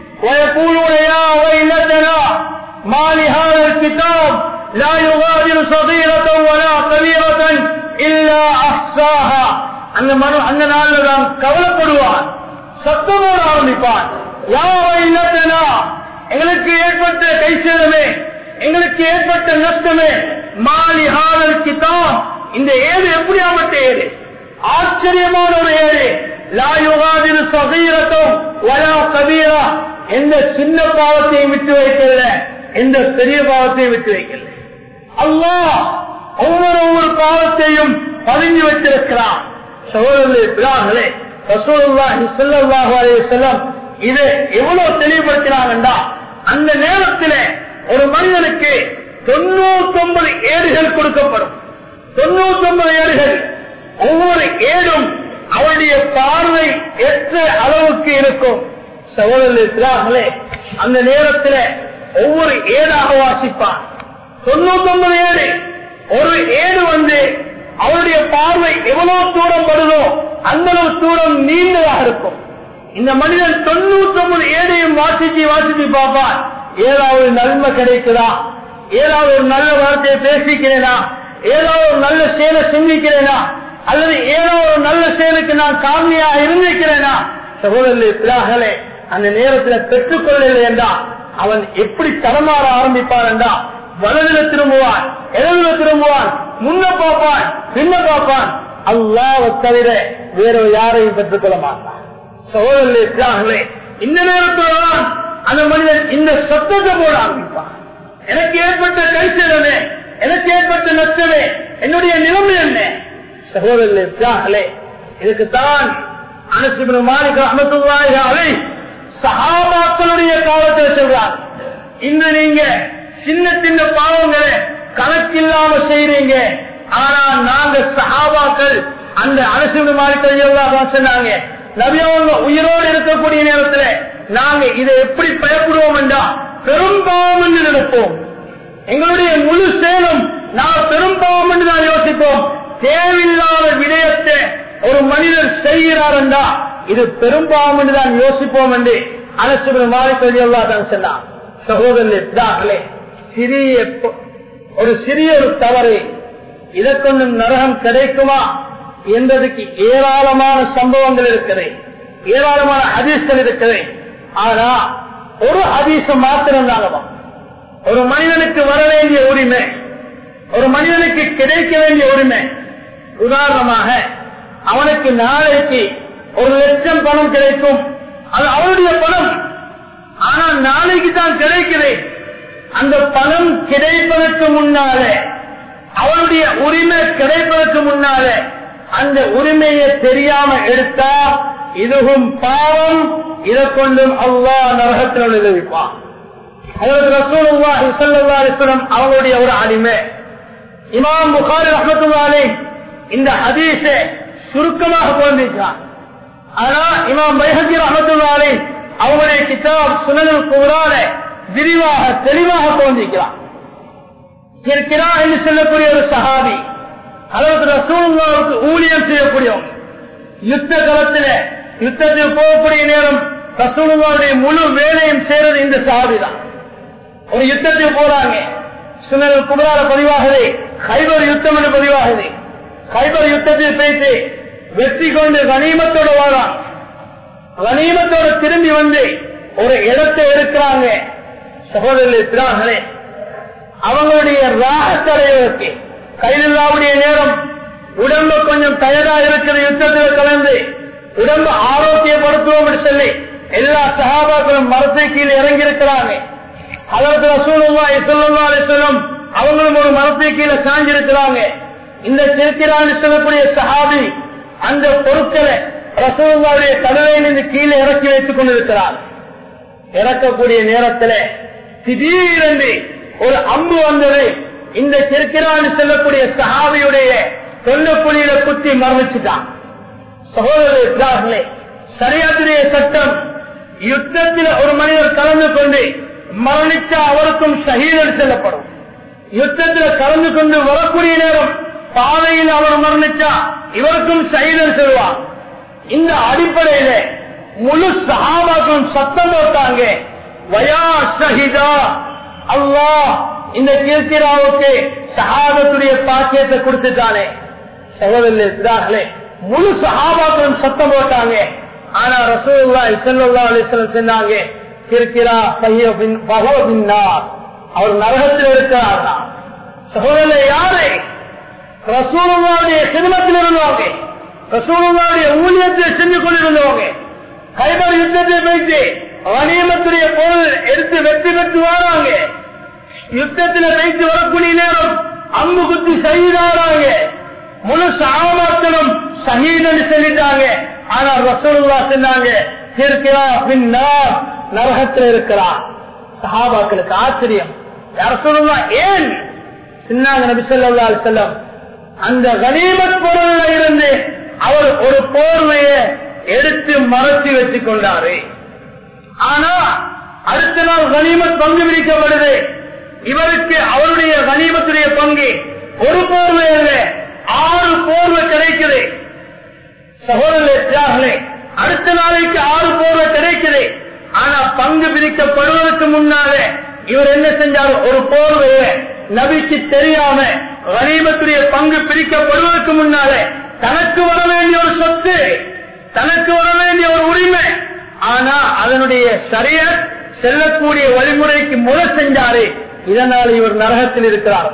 ويقولون يا ويلتنا ما لهذا الكتاب لا يغادر صغيرة ولا كبيرة إلا أحصاها அந்த மனு அந்த நாள்ல தான் கவலைப்படுவான் சத்தமோட ஆரம்பிப்பான் யாவை இல்லத்தனா எங்களுக்கு ஏற்பட்ட கை சேதமே எங்களுக்கு ஏற்பட்ட நஷ்டமே மாலி ஹாதல் கிதாப் இந்த ஏது எப்படியாப்பட்ட ஏது ஆச்சரியமான ஒரு ஏது லாயுகாதிரு சகீரத்தும் வலா கபீரா எந்த சின்ன பாவத்தையும் விட்டு வைக்கல எந்த பெரிய பாவத்தையும் விட்டு வைக்கல அல்லாஹ் ஒவ்வொரு ஒவ்வொரு பாவத்தையும் பதிஞ்சு வச்சிருக்கிறான் சகோதரர்களே ரசூலுல்லாஹி ஸல்லல்லாஹு அலைஹி வஸல்லம் இதை எவ்வளவு தெளிவுபடுத்தினாங்கண்டா அந்த நேரத்தில் ஒரு மனிதனுக்கு தொண்ணூத்தி ஒன்பது ஏடுகள் கொடுக்கப்படும் தொண்ணூத்தி ஒன்பது ஏடுகள் ஒவ்வொரு ஏடும் அவருடைய பார்வை எற்ற அளவுக்கு இருக்கும் சகோதரர்களே அந்த நேரத்தில் ஒவ்வொரு ஏடாக வாசிப்பான் தொண்ணூத்தி ஒன்பது ஏடு ஒரு ஏடு வந்து அவருடைய பார்வை எவ்வளவு தூரம் வருதோ அந்த அளவு தூரம் நீண்டதாக இருக்கும் இந்த மனிதன் தொண்ணூத்தி ஒன்பது ஏழையும் வாசிச்சு வாசிச்சு பார்ப்பான் ஏதாவது நன்மை கிடைக்குதா ஏதாவது ஒரு நல்ல வார்த்தையை பேசிக்கிறேனா ஏதாவது ஒரு நல்ல செயலை சிந்திக்கிறேனா அல்லது ஏதாவது ஒரு நல்ல செயலுக்கு நான் காமியா இருந்திருக்கிறேனா சகோதரர்களே அந்த நேரத்தில் பெற்றுக்கொள்ளலை என்றா அவன் எப்படி தரமாற ஆரம்பிப்பான் என்றா வலதுல திரும்புவான் இடதுல திரும்புவான் முன்ன பார்ப்பான் பின்ன பார்ப்பான் அல்லாவை தவிர வேற யாரையும் பெற்றுக்கொள்ள மாட்டான் சகோதரர்களே இந்த நேரத்தில் அந்த மனிதன் இந்த சத்தத்தை போட ஆரம்பிப்பான் எனக்கு ஏற்பட்ட கைசேதமே எனக்கு ஏற்பட்ட நஷ்டமே என்னுடைய நிலைமை என்ன சகோதரர்களே இதுக்குத்தான் அனசுபின் மாலிக் அமத்துவாய் அவை சகாபாக்களுடைய காலத்தில் சொல்றார் இன்று நீங்க சின்ன சின்ன பாவங்களை கணக்கில்லாம செய்றீங்க ஆனா நாங்க சஹாபாக்கள் அந்த அரசு மாறித்தான் சொன்னாங்க நபியவங்க உயிரோடு இருக்கக்கூடிய நேரத்துல நாங்க இதை எப்படி பயப்படுவோம் என்றா பெரும் பாவம் என்று நினைப்போம் எங்களுடைய முழு சேலம் நான் பெரும் பாவம் என்று தான் யோசிப்போம் தேவையில்லாத விடயத்தை ஒரு மனிதர் செய்கிறார் என்றா இது பெரும் பாவம் என்று தான் யோசிப்போம் என்று அரசு மாறித்தொழிலா தான் சொன்னார் சகோதரர்களே சிறிய ஒரு சிறிய ஒரு தவறு இதற்கொண்டும் நரகம் கிடைக்குமா என்பதற்கு ஏராளமான சம்பவங்கள் இருக்கிறது ஏராளமான ஹதீஸ்கள் இருக்கிறது ஆனா ஒரு ஹதீச மாத்திரம் தானவா ஒரு மனிதனுக்கு வர வேண்டிய உரிமை ஒரு மனிதனுக்கு கிடைக்க வேண்டிய உரிமை உதாரணமாக அவனுக்கு நாளைக்கு ஒரு லட்சம் பணம் கிடைக்கும் அது அவனுடைய பணம் ஆனால் நாளைக்கு தான் கிடைக்குது அந்த பணம் கிடைப்பதற்கு முன்னாலே அவனுடைய உரிமை கிடைப்பதற்கு முன்னாலே அந்த உரிமையை தெரியாம எடுத்தா இதுவும் பாவம் இதை கொண்டும் அல்லா நரகத்தில் நிலவிப்பான் அவங்களுடைய ஒரு அடிமை இமாம் புகாரி ரஹமத்துல்லாலே இந்த ஹதீஸ சுருக்கமாக குழந்திருக்கிறார் ஆனா இமாம் பைஹஜி ரஹமத்துல்லாலே அவங்களுடைய கிதாப் சுனல் குரான விரிவாக தெளிவாக குழந்திருக்கிறார் இருக்கிறா என்று சொல்லக்கூடிய ஒரு சஹாபி அதாவது ரசூலுல்லாவுக்கு ஊழியம் செய்யக்கூடியவங்க யுத்த காலத்துல யுத்தத்தில் போகக்கூடிய நேரம் ரசூலுல்லாவுடைய முழு வேலையும் செய்யறது இந்த சஹாபி தான் ஒரு யுத்தத்தில் போறாங்க சுனல் குமரால பதிவாகுது ஹைபர் யுத்தம் என்று பதிவாகுது ஹைபர் யுத்தத்தில் பேசி வெற்றி கொண்டு கனிமத்தோட வாழான் கனிமத்தோட திரும்பி வந்து ஒரு இடத்தை எடுக்கிறாங்க சகோதரர்களே அவங்களுடைய ராகத்தடைவதற்கு கைதில்லாவுடைய நேரம் உடம்பு கொஞ்சம் தயாரா இருக்கிற யுத்தத்தில் கலந்து உடம்பு ஆரோக்கியப்படுத்துவோம் என்று சொல்லி எல்லா சகாபாக்களும் மரத்தை கீழே இறங்கி இருக்கிறாங்க அதற்கு ரசூலுல்லாஹி ஸல்லல்லாஹு அலைஹி வஸல்லம் அவங்களும் ஒரு மரத்தை கீழே சாஞ்சிருக்கிறாங்க இந்த திருக்கிறான்னு சொல்லக்கூடிய சஹாபி அந்த பொருட்களை ரசூலுல்லாவுடைய கழுவையிலிருந்து கீழே இறக்கி வைத்துக் கொண்டிருக்கிறார் இறக்கக்கூடிய நேரத்தில் திடீரென்று ஒரு அம்பு வந்தது இந்த திருக்கிறான்னு சொல்லக்கூடிய சஹாபியுடைய தொண்டக்குழியில குத்தி மரணிச்சுட்டான் சகோதரர்களே சரியாத்துடைய சட்டம் யுத்தத்தில் ஒரு மனிதர் கலந்து கொண்டு மரணிச்சா அவருக்கும் ஷஹீதர் செல்லப்படும் யுத்தத்தில் கலந்து கொண்டு வரக்கூடிய நேரம் பாதையில் அவர் மரணிச்சா இவருக்கும் ஷஹீதர் செல்வார் இந்த அடிப்படையில முழு சகாபாக்கும் சத்தம் போட்டாங்க வயா ஷஹிதா அல்லாஹ் இந்த கீர்த்திராவுக்கு சகாதத்துடைய பாக்கியத்தை கொடுத்துட்டானே சகோதரர்களே முழு சகாபாக்களும் சத்தம் போட்டாங்க ஆனா ரசூல்லா இசல்லா அலிஸ்லம் சொன்னாங்க கிருக்கிறா பகவபின்னார் அவர் நரகத்தில் இருக்கிறார் சகோதரர் யாரு ரசூலுடைய சிறுமத்தில் இருந்தவங்க ரசூலுடைய ஊழியத்தில் செஞ்சு கொண்டிருந்தவங்க கைபர் யுத்தத்தில் வைத்து அநியமத்துடைய பொருள் எடுத்து வெற்றி பெற்று வராங்க யுத்தத்தில் வைத்து வரக்கூடிய நேரம் அம்பு குத்தி சகிதாராங்க முழு சாமர்த்தனம் சகிதன்னு சொல்லிட்டாங்க ஆனா ரசூலுல்லா சொன்னாங்க இருக்கிறா பின்னார் நரகத்தில் இருக்கிறா சஹாபாக்களுக்கு ஆச்சரியம் ரசூலுல்லா ஏன் சின்னாங்க நபி சொல்லா செல்லம் அந்த கனிமத் பொருள்ல இருந்து அவர் ஒரு போர்வைய எடுத்து மறைச்சு வச்சுக் கொண்டாரு ஆனா அடுத்த நாள் கனிமத் பங்கு பிரிக்கப்படுது இவருக்கு அவருடைய கனிமத்துடைய பங்கு ஒரு போர்வை அல்ல ஆறு போர்வை கிடைக்குது சகோதரர்களே அடுத்த நாளைக்கு ஆறு போர்வை கிடைக்குது ஆனா பங்கு பிரிக்கப்படுவதற்கு முன்னாலே இவர் என்ன செஞ்சார் ஒரு போர்வைய நபிக்கு தெரியாம கனிமத்துடைய பங்கு பிரிக்கப்படுவதற்கு முன்னாலே தனக்கு வர வேண்டிய ஒரு சொத்து தனக்கு வர வேண்டிய ஒரு உரிமை ஆனா அதனுடைய சரிய செல்லக்கூடிய வழிமுறைக்கு முறை செஞ்சாரு இதனால் இவர் நரகத்தில் இருக்கிறார்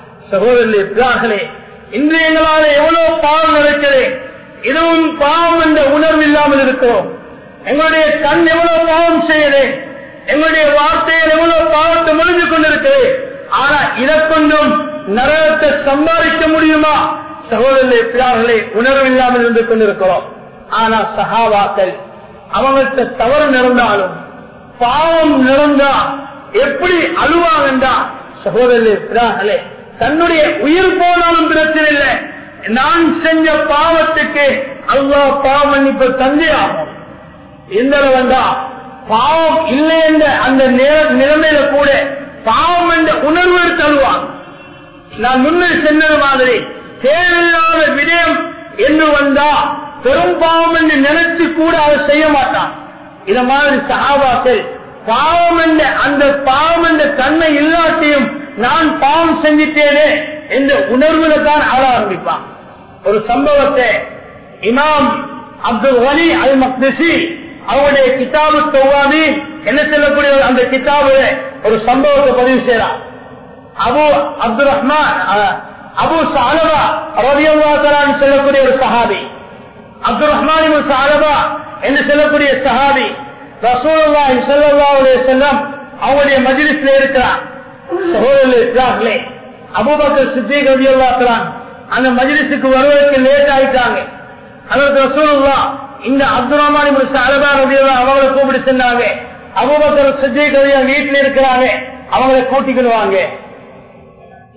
சகோதரர்களே இன்று எங்களால எவ்வளவு பாவம் நடக்குது இதுவும் பாவம் என்ற உணர்வு இல்லாமல் இருக்கிறோம் எங்களுடைய கண் எவ்வளவு பாவம் செய்யுது எங்களுடைய வார்த்தைகள் எவ்வளவு பாவத்தை முடிஞ்சு கொண்டிருக்குது ஆனா இதை கொண்டும் நரகத்தை சம்பாதிக்க முடியுமா சகோதரர்களே பிள்ளார்களே உணர்வு இல்லாமல் இருந்து கொண்டிருக்கிறோம் ஆனா சகாவாக்கள் அவங்கள்ட்ட தவறு நடந்தாலும் பாவம் நடந்தா எப்படி அழுவாங்கண்டா சகோதரர்களே பிள்ளார்களே தன்னுடைய உயிர் போனாலும் பிரச்சனை இல்லை நான் செஞ்ச பாவத்துக்கு அல்லா பாவம் மன்னிப்பு தந்தே ஆகும் எந்த வந்தா பாவம் இல்லை என்ற அந்த நிலைமையில கூட பாவம் என்ற உணர்வு தருவான் நான் முன்னே சென்றது மாதிரி தேவையில்லாத விடயம் என்று வந்தா பெரும் பாவம் என்று நினைச்சு கூட அதை செய்ய மாட்டான் இத மாதிரி சகாபாக்கள் பாவம் என்ற அந்த பாவம் என்ற தன்மை இல்லாட்டியும் நான் பாவம் செஞ்சிட்டேனே என்ற உணர்வுல தான் ஆள ஆரம்பிப்பான் ஒரு சம்பவத்தை இமாம் அப்துல் வலி அல் மக்திசி அவருடைய கிதாபு தொவாமி என்ன சொல்லக்கூடிய அந்த கிதாபு ஒரு சம்பவத்தை பதிவு செய்யறார் அபு அப்துல் ரஹ்மான் அபு சாலபா ரவியல்லாத்தலான்னு சொல்லக்கூடிய ஒரு சஹாபி அப்துல் ரஹ்மான் சாலபா என்று சொல்லக்கூடிய சஹாபி ரசூலுல்லாஹி ஸல்லல்லாஹு அலைஹி வஸல்லம் அவருடைய மஜ்லிஸ்ல இருக்கிறார் சகோதரர்களே அபூபக்கர் சித்திக் ரலியல்லாஹு அந்த மஜ்லிஸுக்கு வருவதற்கு லேட் ஆயிட்டாங்க அதற்கு ரசூலுல்லாஹ் இந்த அப்துல் ரஹ்மான் இப்னு ஸஅலபா ரலியல்லாஹு அவங்களை கூப்பிட்டு சொன்னாங்க அபூபக்கர் சித்திக் ரலியல்லாஹு வீட்டில் இருக்கிறாங்க அவங்களை கூட்டிக்கிடுவாங்க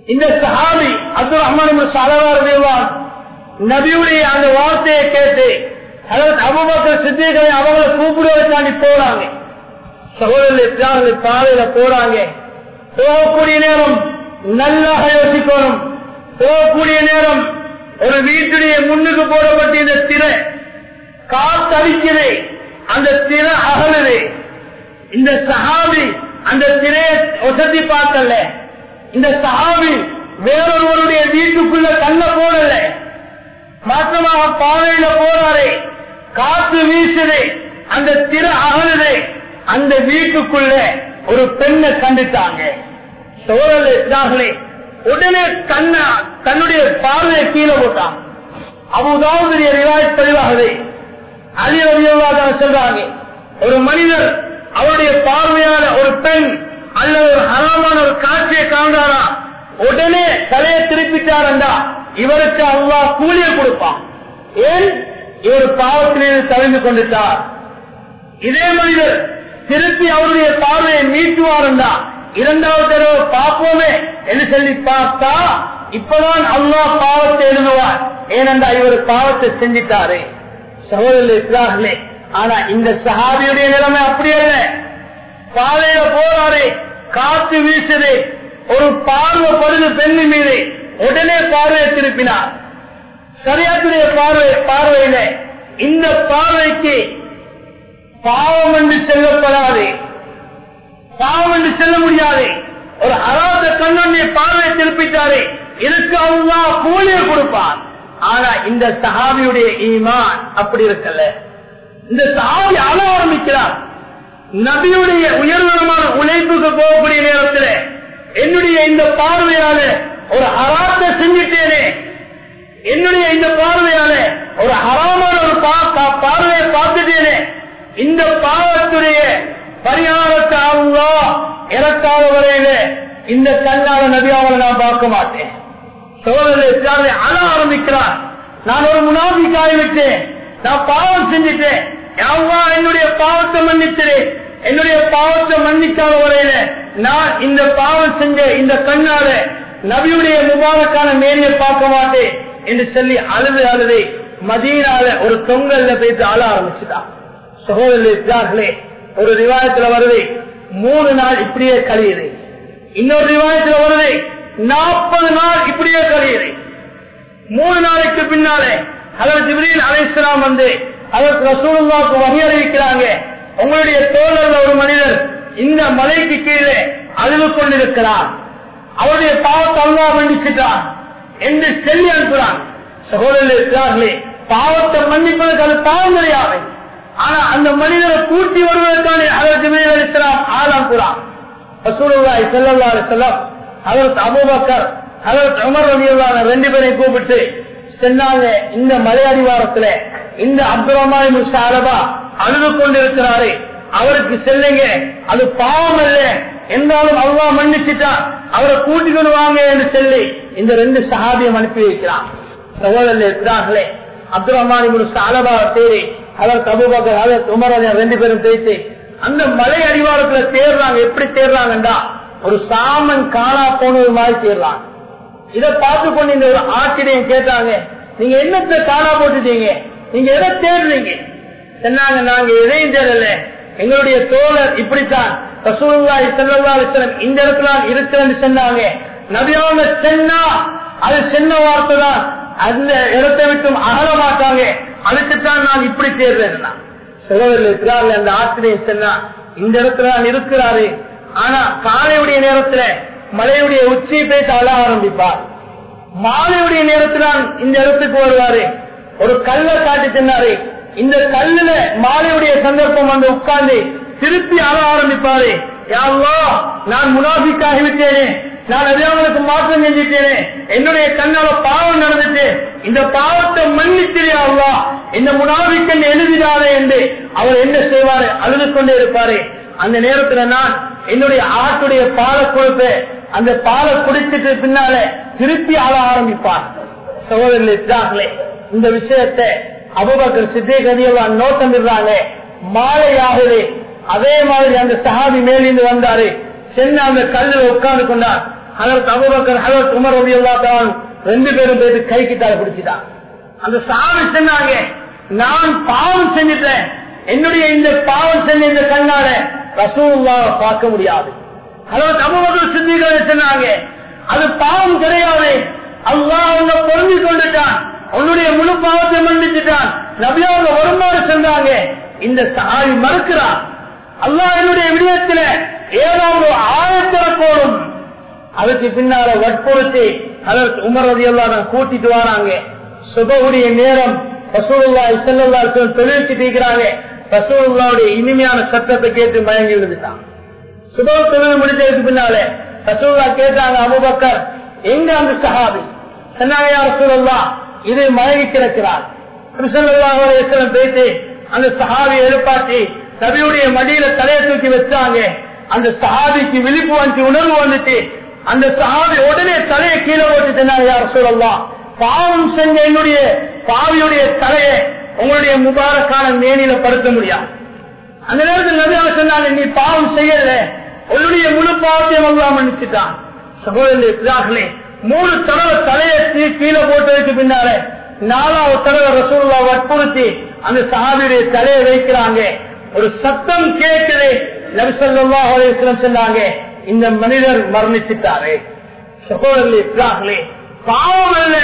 இந்த சஹாபி அப்துல் ரஹ்மான் சலவார் நபியுடைய அந்த வார்த்தையை கேட்டு அதாவது அபுபக்கர் சித்திகளை அவங்களை கூப்பிடுவதற்காண்டி போறாங்க சகோதரர்கள் பாதையில போறாங்க போகக்கூடிய நேரம் நல்லாக யோசிக்கணும் போகக்கூடிய நேரம் ஒரு வீட்டுடைய முன்னுக்கு போடப்பட்ட இந்த திரை காத்தடிக்குது அந்த திரை அகலுது இந்த சஹாபி அந்த திரையை ஒசத்தி பார்க்கல இந்த சஹாபி வேறொருவருடைய வீட்டுக்குள்ள கண்ண போடல மாற்றமாக பாதையில போறாரு காற்று வீசுது அந்த திரை அகலுது அந்த வீட்டுக்குள்ள ஒரு பெண்ணை கண்டுட்டாங்க சோழர்களே உடனே கண்ண தன்னுடைய பார்வையை கீழே போட்டான் அபுதாவது ரிவாய் தெளிவாகவே அதிக சொல்றாங்க ஒரு மனிதர் அவருடைய பார்வையான ஒரு பெண் அல்லது ஒரு ஹராமான ஒரு காட்சியை காண்றாரா உடனே தலையை திருப்பிட்டாரண்டா இவருக்கு அவ்வா கூலிய கொடுப்பான் ஏன் இவர் பாவத்திலிருந்து தவிர்த்து கொண்டுட்டார் இதே மனிதர் திருப்பி அவருடைய பார்வையை மீட்டுவாருண்டா இரண்டாவது தடவை பார்ப்போமே என்று சொல்லி பார்த்தா இப்பதான் அல்லா பாவத்தை எழுதுவார் ஏனென்றா இவர் பாவத்தை செஞ்சிட்டாரு சகோதரர்களே ஆனா இந்த சஹாபியுடைய நிலைமை அப்படி அல்ல பாதையில போறாரு காத்து வீசுது ஒரு பார்வை படுது பெண்ணு மீது உடனே பார்வையை திருப்பினார் சரியாத்துடைய பார்வை பார்வையில இந்த பார்வைக்கு பாவம் என்று செல்லப்படாது பாவம் என்று செல்ல முடியாது ஒரு அராத கண்ணனுடைய பார்வையை திருப்பிட்டாரு இதுக்கு அவங்க கூலிய கொடுப்பான் ஆனா இந்த சஹாபியுடைய ஈமான் அப்படி இருக்கல இந்த சஹாபி அழ ஆரம்பிக்கிறார் நபியுடைய உயர்தரமான உழைப்புக்கு போகக்கூடிய நேரத்தில் என்னுடைய இந்த பார்வையால ஒரு அராத்தை செஞ்சிட்டேனே என்னுடைய இந்த பார்வையால ஒரு ஹராமான ஒரு பார்வையை பார்த்துட்டேனே இந்த பாவத்துடைய பரிகாரத்தை அவங்க இறக்காத வரையில இந்த கண்ணால நபியாவலை நான் பார்க்க மாட்டேன் சோதனை அழ ஆரம்பிக்கிறார் நான் ஒரு முனாபிக்காய் விட்டேன் நான் பாவம் செஞ்சுட்டேன் யாவா என்னுடைய பாவத்தை மன்னிச்சிரு என்னுடைய பாவத்தை மன்னிக்காத வரையில நான் இந்த பாவம் செஞ்ச இந்த கண்ணால நபியுடைய முபாரக்கான மேரியை பார்க்க மாட்டேன் என்று சொல்லி அழுது அழுது மதீனால ஒரு தொங்கல்ல போயிட்டு அழ ஆரம்பிச்சுட்டான் சகோதரர்களே ஒரு ரிவாயத்துல வருது மூணு நாள் இப்படியே கழியுது இன்னொரு ரிவாயத்துல வருது நாற்பது நாள் இப்படியே கழியுது மூணு நாளைக்கு பின்னாலே அதற்கு ஜிப்ரீல் அலைஸ்லாம் வந்து அதற்கு ரசூலுல்லாவுக்கு வகை அறிவிக்கிறாங்க உங்களுடைய தோழர்கள் ஒரு மனிதர் இந்த மலைக்கு கீழே அழுது கொண்டிருக்கிறார் அவருடைய பாவத்தை அல்லா மன்னிச்சுட்டான் என்று சொல்லி அனுப்புறான் சகோதரர்களே பாவத்தை மன்னிப்பதற்கு அது பாவம் கிடையாது ஆனா அந்த மனிதரை கூட்டி வருவதற்கான அதற்கு மேலாம் ஆளாக்குறான் ரசூலுல்லாஹி ஸல்லல்லாஹு அலைஹி வஸல்லம் ஹஜரத் அபூபக்கர் ஹஜரத் உமர் ரலியல்லாஹு அன்ஹு ரெண்டு பேரையும் கூப்பிட்டு சொன்னாங்க இந்த மலை அடிவாரத்துல இந்த அப்துல் ரஹ்மான் சாலபா அழுது கொண்டிருக்கிறாரு அவருக்கு செல்லுங்க அது பாவம் அல்ல என்றாலும் அவ்வா மன்னிச்சுட்டான் அவரை கூட்டிக்கொண்டு வாங்க என்று சொல்லி இந்த ரெண்டு சஹாபியம் அனுப்பி வைக்கிறான் சகோதரர்கள் இருக்கிறார்களே அப்துல் ரஹ்மான் சாலபா தேடி அதற்கு அபுபக்கர் அதற்கு உமர் அலி ரெண்டு பேரும் பேசி அந்த மலை அடிவாரத்துல தேடுறாங்க எப்படி தேடுறாங்கண்டா ஒரு சாமன் காணா போனது மாதிரி தேடுறாங்க இதை பார்த்து கொண்டு இந்த ஒரு ஆச்சரியம் கேட்டாங்க நீங்க என்னத்தை காணா போட்டுட்டீங்க நீங்க எதை தேடுறீங்க சொன்னாங்க நாங்க எதையும் தேடல எங்களுடைய தோழர் இப்படித்தான் ரசூலுல்லாஹி ஸல்லல்லாஹு அலைஹி வஸல்லம் இந்த இடத்துல இருக்கிறேன்னு சொன்னாங்க நபியோட சென்னா அது சின்ன வார்த்தை தான் அந்த இடத்தை விட்டும் அகல மாட்டாங்க அதுக்குத்தான் நான் இப்படி தேர்றேன் சகோதரர்கள் இருக்கிறார்கள் அந்த ஆசிரியர் சொன்னா இந்த இடத்துல நான் இருக்கிறாரு ஆனா காலையுடைய நேரத்துல மலையுடைய உச்சியை பேச அழ ஆரம்பிப்பார் மாலையுடைய நேரத்தில் இந்த இடத்துக்கு வருவாரு ஒரு கல்லை காட்டி சொன்னாரு இந்த கல்லுல மாலையுடைய சந்தர்ப்பம் வந்து உட்கார்ந்து திருப்பி அழ ஆரம்பிப்பாரு யாவோ நான் முனாபிக்காகி விட்டேனே நான் அறியாமலுக்கு மாற்றம் செஞ்சுட்டேனே என்னுடைய கண்ணால பாவம் நடந்துட்டு இந்த பாவத்தை மன்னிச்சிரியாவா இந்த முனாபிக்கன் எழுதினாரே என்று அவர் என்ன செய்வாரு அழுது கொண்டே இருப்பாரு அந்த நேரத்துல நான் என்னுடைய ஆட்டுடைய பாலை கொடுத்து அந்த பாலை குடிச்சிட்டு பின்னால திருப்பி ஆள ஆரம்பிப்பார் சகோதரர்களே இந்த விஷயத்தை அபுபக்கர் சித்தே கதியெல்லாம் நோட்டம் இருறாங்க மாலை ஆகுது அதே மாதிரி அந்த சஹாபி மேலிருந்து வந்தாரு சென்று அந்த கல்லில் உட்கார்ந்து கொண்டார் அதற்கு அபுபக்கர் அதற்கு உமர் ரவி தான் ரெண்டு பேரும் போயிட்டு கை கிட்டால பிடிச்சிட்டான் அந்த சாமி சொன்னாங்க நான் பாவம் செஞ்சுட்டேன் என்னுடைய இந்த பாவம் செஞ்ச இந்த கண்ணால ரசூலுல்லாவை பார்க்க முடியாது அதற்கு அபுபக்கர் சித்திகளை சொன்னாங்க அது பாவம் கிடையாது அல்லாஹ் அவங்க பொருந்தி கொண்டுட்டான் உன்னுடைய முழு பாவத்தை மன்னிச்சுட்டான் நபியாவுங்க வருமாறு சொன்னாங்க இந்த சாமி மறுக்கிறான் அல்லாஹ் என்னுடைய விடயத்துல ஏதாவது ஆயத்தர போடும் அதுக்கு பின்னால வற்புறுத்தி அதற்கு உமர் ரதி எல்லாம் கூட்டிட்டு வராங்க சுபவுடைய நேரம் ரசூலுல்லா இசல்லா தொழிலுக்கு தீக்கிறாங்க ரசூலுல்லாவுடைய இனிமையான சத்தத்தை கேட்டு மயங்கி விழுந்துட்டான் சுப தொழில் முடிஞ்சதுக்கு பின்னாலே ரசூல்லா கேட்டாங்க அபுபக்கர் எங்க அந்த சஹாபி சொன்னாங்க யார் ரசூலுல்லா இது மயங்கி கிடக்கிறார் பேசி அந்த சஹாபி எழுப்பாட்டி நபியுடைய மடியில தலையை தூக்கி வச்சாங்க அந்த சஹாபிக்கு விழிப்பு வந்து உணர்வு வந்துட்டு அந்த சஹாபி உடனே தலையை கீழே போட்டு சொன்னாங்க யார் சொல்லலாம் பாவம் செஞ்ச என்னுடைய பாவியுடைய தலையை உங்களுடைய முபாரக்கான மேனில படுத்த முடியாது அந்த நேரத்தில் நபியாக சொன்னாங்க நீ பாவம் செய்யல உன்னுடைய முழு பாவத்தையும் எல்லாம் மன்னிச்சுட்டான் சகோதரர்களே மூணு தடவை தலையை தீ- கீழே போட்டதுக்கு பின்னால நாலாவது தடவை ரசூல்லா வற்புறுத்தி அந்த சஹாபியுடைய தலையை வைக்கிறாங்க ஒரு சத்தம் கேட்குது நபிசல்லா அலிஸ்லம் சொன்னாங்க இந்த மனிதர் மரணிச்சிட்டாரு சகோதரர்களே பாவம் அல்ல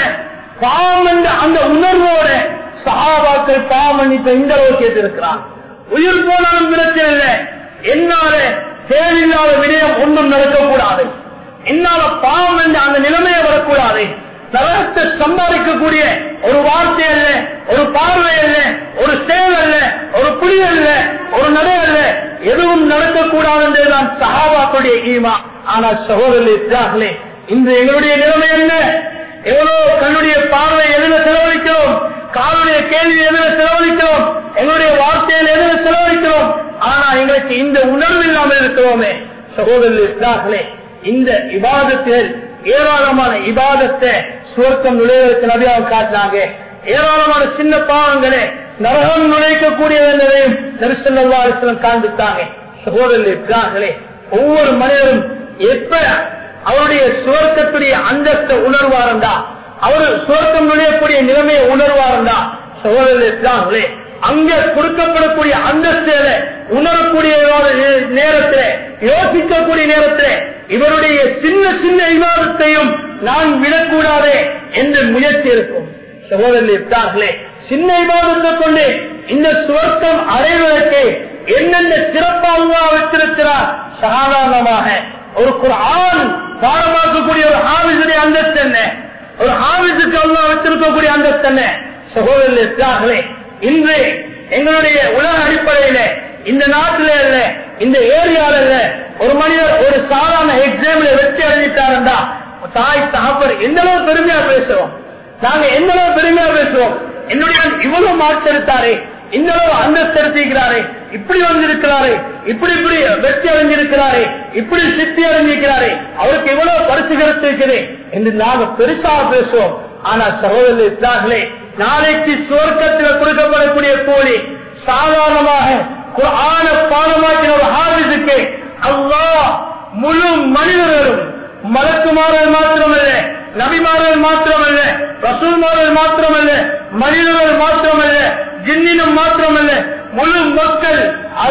பாவம் என்ற அந்த உணர்வோட சகாபாக்கள் பாவம் மன்னித்த இந்த அளவுக்கு கேட்டிருக்கிறான் உயிர் போனாலும் பிரச்சனை இல்லை என்னால தேவையில்லாத விடயம் ஒன்றும் நடக்கக்கூடாது என்னால பாவம் என்ற அந்த நிலைமையை வரக்கூடாது நரகத்தை சம்பாதிக்கக்கூடிய ஒரு வார்த்தை அல்ல ஒரு பார்வை அல்ல ஒரு செயல் அல்ல ஒரு புலி அல்ல ஒரு நடை அல்ல எதுவும் நடக்கக்கூடாது என்றுதான் சகாபாக்களுடைய ஈமா ஆனால் சகோதரர்களே இன்று எங்களுடைய நிலைமை என்ன எவ்வளவு கண்ணுடைய பார்வை எதுல செலவழிக்கிறோம் காலுடைய கேள்வி எதுல செலவழிக்கிறோம் எங்களுடைய வார்த்தையில் எதுல செலவழிக்கிறோம் ஆனா எங்களுக்கு இந்த உணர்வு இல்லாமல் இருக்கிறோமே சகோதரர்களே இந்த இபாதத்தில் ஏராளமான இபாதத்தை சுவர்க்கம் நுழைவதற்கு நபியாக காட்டினாங்க ஏராளமான சின்ன பாவங்களே நரகம் நுழைக்கக்கூடியது என்பதையும் நரிசல்லம் காண்பித்தாங்க சகோதரர்களே ஒவ்வொரு மனிதரும் எப்ப அவருடைய சுவர்க்கத்துடைய அந்தஸ்தை உணர்வாரண்டா அவர் சுவர்க்கம் நுழையக்கூடிய நிலைமையை உணர்வாரண்டா சகோதரர்களே அங்க கொடுக்கப்படக்கூடிய அந்தஸ்தில உணரக்கூடிய நேரத்தில் யோசிக்கக்கூடிய நேரத்தில் இவருடைய சின்ன சின்ன விவாதத்தையும் நான் விடக்கூடாதே என்ற முயற்சி இருக்கும் சகோதரர்களே சின்ன விவாதத்தை கொண்டு இந்த சுவர்க்கம் அடைவதற்கு என்னென்ன சிறப்பாக வச்சிருக்கிறார் சாதாரணமாக ஒரு குரான் பாடமாக்கக்கூடிய ஒரு ஹாவிசுடைய அந்தஸ்து என்ன ஒரு ஹாவிசுக்கு அல்லா வச்சிருக்கக்கூடிய அந்தஸ்து என்ன சகோதரர்களே இன்று எங்களுடைய உலக அடிப்படையில இந்த நாட்டில இல்ல இந்த ஏரியால இல்ல ஒரு மனிதர் ஒரு சாதாரண எக்ஸாம்ல வெற்றி அடைஞ்சிட்டாருண்டா தாய் தகப்பர் எந்த அளவு பெருமையா பேசுறோம் நாங்க எந்த அளவு பெருமையா பேசுவோம் என்னுடைய இவ்வளவு மார்க்ஸ் எடுத்தாரே இந்த அளவு அந்தஸ்து எடுத்திருக்கிறாரே இப்படி வந்திருக்கிறாரே இப்படி இப்படி வெற்றி அடைஞ்சிருக்கிறாரே இப்படி சித்தி அடைஞ்சிருக்கிறாரே அவருக்கு இவ்வளவு பரிசு கிடைச்சிருக்கிறேன் என்று நாங்க பெருசாக பேசுவோம் ஆனா சகோதரர்களே நாளைக்கு சுவர்க்கத்தில் கொடுக்கப்படக்கூடிய கூலி சாதாரணமாக குரான பாடமாக்கின ஒரு ஹாரிசுக்கு அல்லாஹ் முழு மனிதர்களும் மலக்குமாரல் மாத்திரமல்ல நபிமாரல் மாத்திரமல்ல ரசூல்மாரல் மாத்திரமல்ல மனிதர்கள் மாத்திரமல்ல ஜின்னினும் மாத்திரமல்ல முழு மக்கள்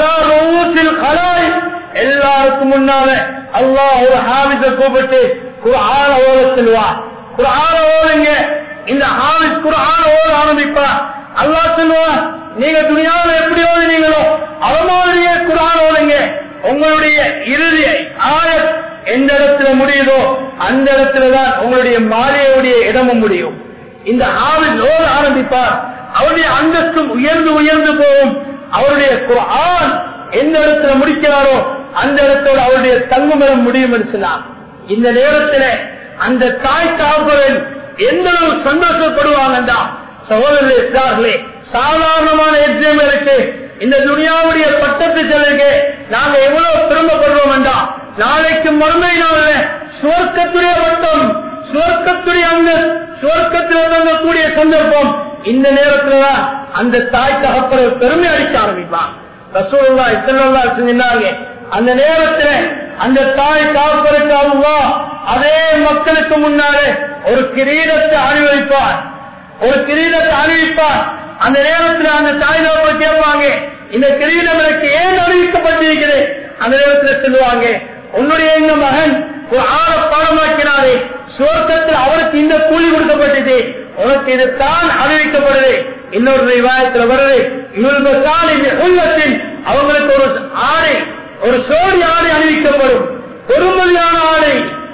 அதாவது கலாய் எல்லாருக்கும் முன்னால அல்லாஹ் ஒரு ஹாவிஸ கூப்பிட்டு குரான ஓத செல்வார் குரான ஓதுங்க இந்த ஹாவிஸ் குரான ஓத ஆரம்பிப்பா அல்லாஹ் சொல்லுவார் நீங்க துணியாவில் எப்படி ஓதுனீங்களோ அது மாதிரியே குரான் ஓதுங்க உங்களுடைய இறுதி ஆயத் எந்த இடத்துல முடியுதோ அந்த இடத்துலதான் உங்களுடைய மாலையுடைய இடமும் முடியும் இந்த ஆவின் ஓத ஆரம்பிப்பார் அவருடைய அந்தஸ்தும் உயர்ந்து உயர்ந்து போகும் அவருடைய குரான் எந்த இடத்துல முடிக்கிறாரோ அந்த இடத்துல அவருடைய தங்குமிடம் முடியும் என்று சொன்னார் இந்த நேரத்தில் அந்த தாய் தாப்பவன் எந்த அளவு சந்தோஷப்படுவாங்கண்டா சகோதரர்களே சாதாரணமான எக்ஸாம் இருக்கு இந்த துனியாவுடைய பட்டத்து செலவுக்கு நாங்க எவ்வளவு பெருமைப்படுறோம் என்றா நாளைக்கு மறுமை நாள்ல சுவர்க்கத்துடைய வட்டம் சுவர்க்கத்துடைய அந்த சுவர்க்கத்தில் தங்கக்கூடிய சந்தர்ப்பம் இந்த நேரத்துலதான் அந்த தாய் தகப்பரை பெருமை அடிக்க ஆரம்பிப்பான் ரசூல்லா இசல்லா சொன்னாங்க அந்த நேரத்துல அந்த தாய் காப்பதற்கு அல்லா அதே மக்களுக்கு முன்னாலே ஒரு கிரீடத்தை அணிவிப்பார் ஒரு கிரீடத்தை அணிவிப்பார் அந்த நேரத்தில் அந்த தாய் தகவலை கேட்பாங்க இந்த கிரீடம் எனக்கு ஏன் அறிவிக்கப்பட்டிருக்கிறது அந்த நேரத்தில் சொல்லுவாங்க உன்னுடைய இந்த மகன் ஒரு ஆழ பாடமாக்கினாரே சுவர்க்கத்தில் அவருக்கு இந்த கூலி கொடுக்கப்பட்டது உனக்கு இது தான் அறிவிக்கப்படுது இன்னொரு விவாதத்தில் வருது இவர்கள் இந்த உள்ளத்தில் அவங்களுக்கு ஒரு ஆடை ஒரு சோடி ஆடை அணிவிக்கப்படும் பெருமதியான ஆடை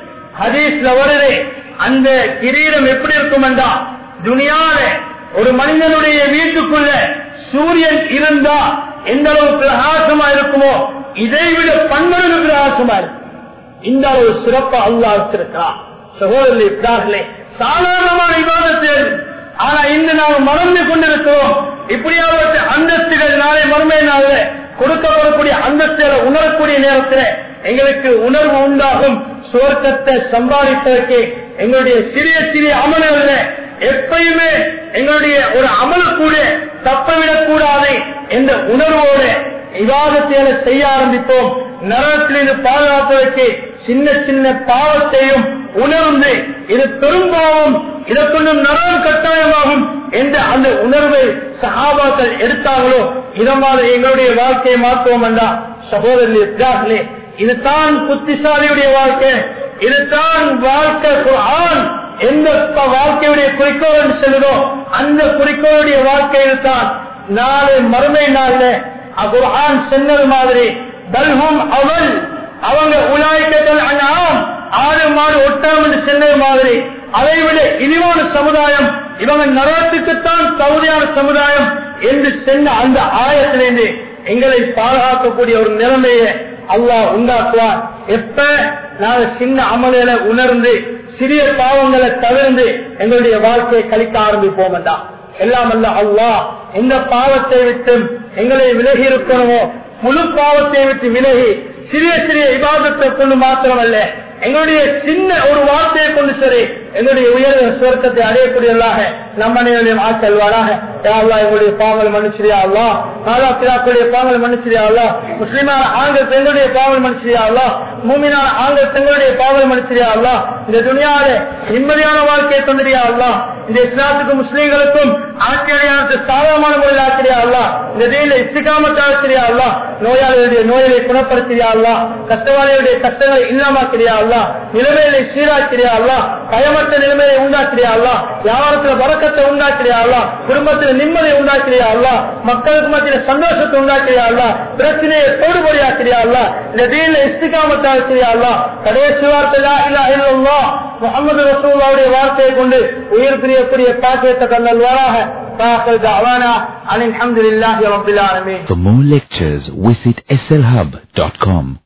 ஹதீஸ்ல வருது அந்த கிரீடம் எப்படி இருக்கும் என்றா துனியால ஒரு மனிதனுடைய வீட்டுக்குள்ள சூரியன் இருந்தா எந்த அளவு பிரகாசமா இருக்குமோ இதை விட பன்மடங்கு பிரகாசமா இருக்கும் இந்த அளவு சிறப்பா அல்லா வச்சிருக்கிறான் சகோதரர்களே பிரார்களே சாதாரணமான விவாதத்தில் ஆனா இன்று நாம் மறந்து கொண்டிருக்கிறோம் இப்படியாவது அந்தஸ்துகள் நாளை மறுமை நாளில் கொடுக்கப்படக்கூடிய அந்தஸ்துகளை உணரக்கூடிய நேரத்தில் எங்களுக்கு உணர்வு உண்டாகும் சுவர்க்கத்தை சம்பாதிப்பதற்கு எங்களுடைய சிறிய சிறிய அமல்கள் எப்பயுமே எங்களுடைய ஒரு அமல் கூட தப்பவிடக் கூடாது என்ற உணர்வோடு விவாதத்தை செய்ய ஆரம்பிப்போம் நரகத்திலிருந்து பாதுகாப்பதற்கு சின்ன சின்ன பாவத்தையும் உணர்ந்து இது பெரும்பாவம் இதற்கொண்டும் நரகம் கட்டாயமாகும் என்ற அந்த உணர்வை சகாபாக்கள் எடுத்தாங்களோ இதமாக எங்களுடைய வாழ்க்கையை மாற்றுவோம் என்றா சகோதரர்களே இதுதான் புத்திசாலியுடைய வாழ்க்கை இதுதான் வாழ்க்கை ஆண் எந்த வாழ்க்கையுடைய குறிக்கோள் என்று சொல்லுதோ அந்த குறிக்கோளுடைய வாழ்க்கையில் தான் நாளை மறுமை நாள்ல குர்ஆன் சொன்னது மாதிரி பல்ஹும் அவள் அவங்க உலாய்க்கங்கள் அண்ணாம் ஆறு மாடு ஒட்டாம் என்று சொன்னது மாதிரி அதை விட இழிவான சமுதாயம் இவங்க நரகத்துக்குத்தான் தகுதியான சமுதாயம் என்று சென்ற அந்த ஆயத்திலிருந்து எங்களை பாதுகாக்கக்கூடிய ஒரு நிலைமையை அல்லாஹ் உண்டாக்குவார் எப்ப நாங்க சின்ன அமலையில உணர்ந்து சிறிய பாவங்களை தவிர்ந்து எங்களுடைய வாழ்க்கையை கழிக்க ஆரம்பிப்போம் என்றா எல்லாம் அல்ல அல்லாஹ் எந்த பாவத்தை விட்டு எங்களை விலகி இருக்கணுமோ முழு பாவத்தை விட்டு விலகி சிறிய சிறிய விவாதத்தை கொண்டு மாத்திரமல்ல எங்களுடைய சின்ன ஒரு வார்த்தையை கொண்டு சரி எங்களுடைய உயர்ந்த சுவர்க்கத்தை அடையக்கூடியவர்களாக நம்ம அனைவரையும் ஆக்கல்வாராக யாழ்லா எங்களுடைய பாவங்கள் மன்னிச்சிரியா அல்லா மாதா பிதாக்களுடைய பாவங்கள் மன்னிச்சிரியா அல்லா முஸ்லிமான ஆண்கள் பெண்களுடைய பாவங்கள் மன்னிச்சிரியா அல்லா மூமினான ஆண்கள் பெண்களுடைய பாவங்கள் மன்னிச்சிரியா அல்லா இந்த துணியால நிம்மதியான வாழ்க்கையை தந்திரியா அல்லா இந்த இஸ்லாத்துக்கும் முஸ்லீம்களுக்கும் ஆட்சியடையானது சாதகமான முறையில் ஆக்கிரியா அல்லா இந்த தீனில இஸ்திகாமத்தை ஆக்கிரியா அல்லா நோயாளிகளுடைய நோய்களை குணப்படுத்தியா அல்லா கஷ்டவாளிகளுடைய கஷ்டங்களை இல்லாமக்கிறியா அல்லா நிலைமைகளை சீராக்கிறியா அல்லா பயமற்ற நிலைமையை உண்டாக்கிறியா அல்லா வியாபாரத்துல வரக்கத்தை உண்டாக்கிறியா அல்லா குடும்பத்துல நிம்மதியை உண்டாக்கிறியா அல்லா மக்களுக்கு மத்தியில சந்தோஷத்தை உண்டாக்கிறியா அல்லா பிரச்சனையை தோடுபடியாக்கிறியா அல்லா இந்த தீனில இஸ்திகாமத்தை ஆக்கிறியா அல்லா கடைசி வார்த்தை இல்ல இல்லா முகமது ரசூல்லாவுடைய வார்த்தையை கொண்டு உயிர் பிரியக்கூடிய பாக்கியத்தை தந்தல்வாராக فآخر دعوانا أن الحمد لله رب العالمين For more lectures, visit slhub.com.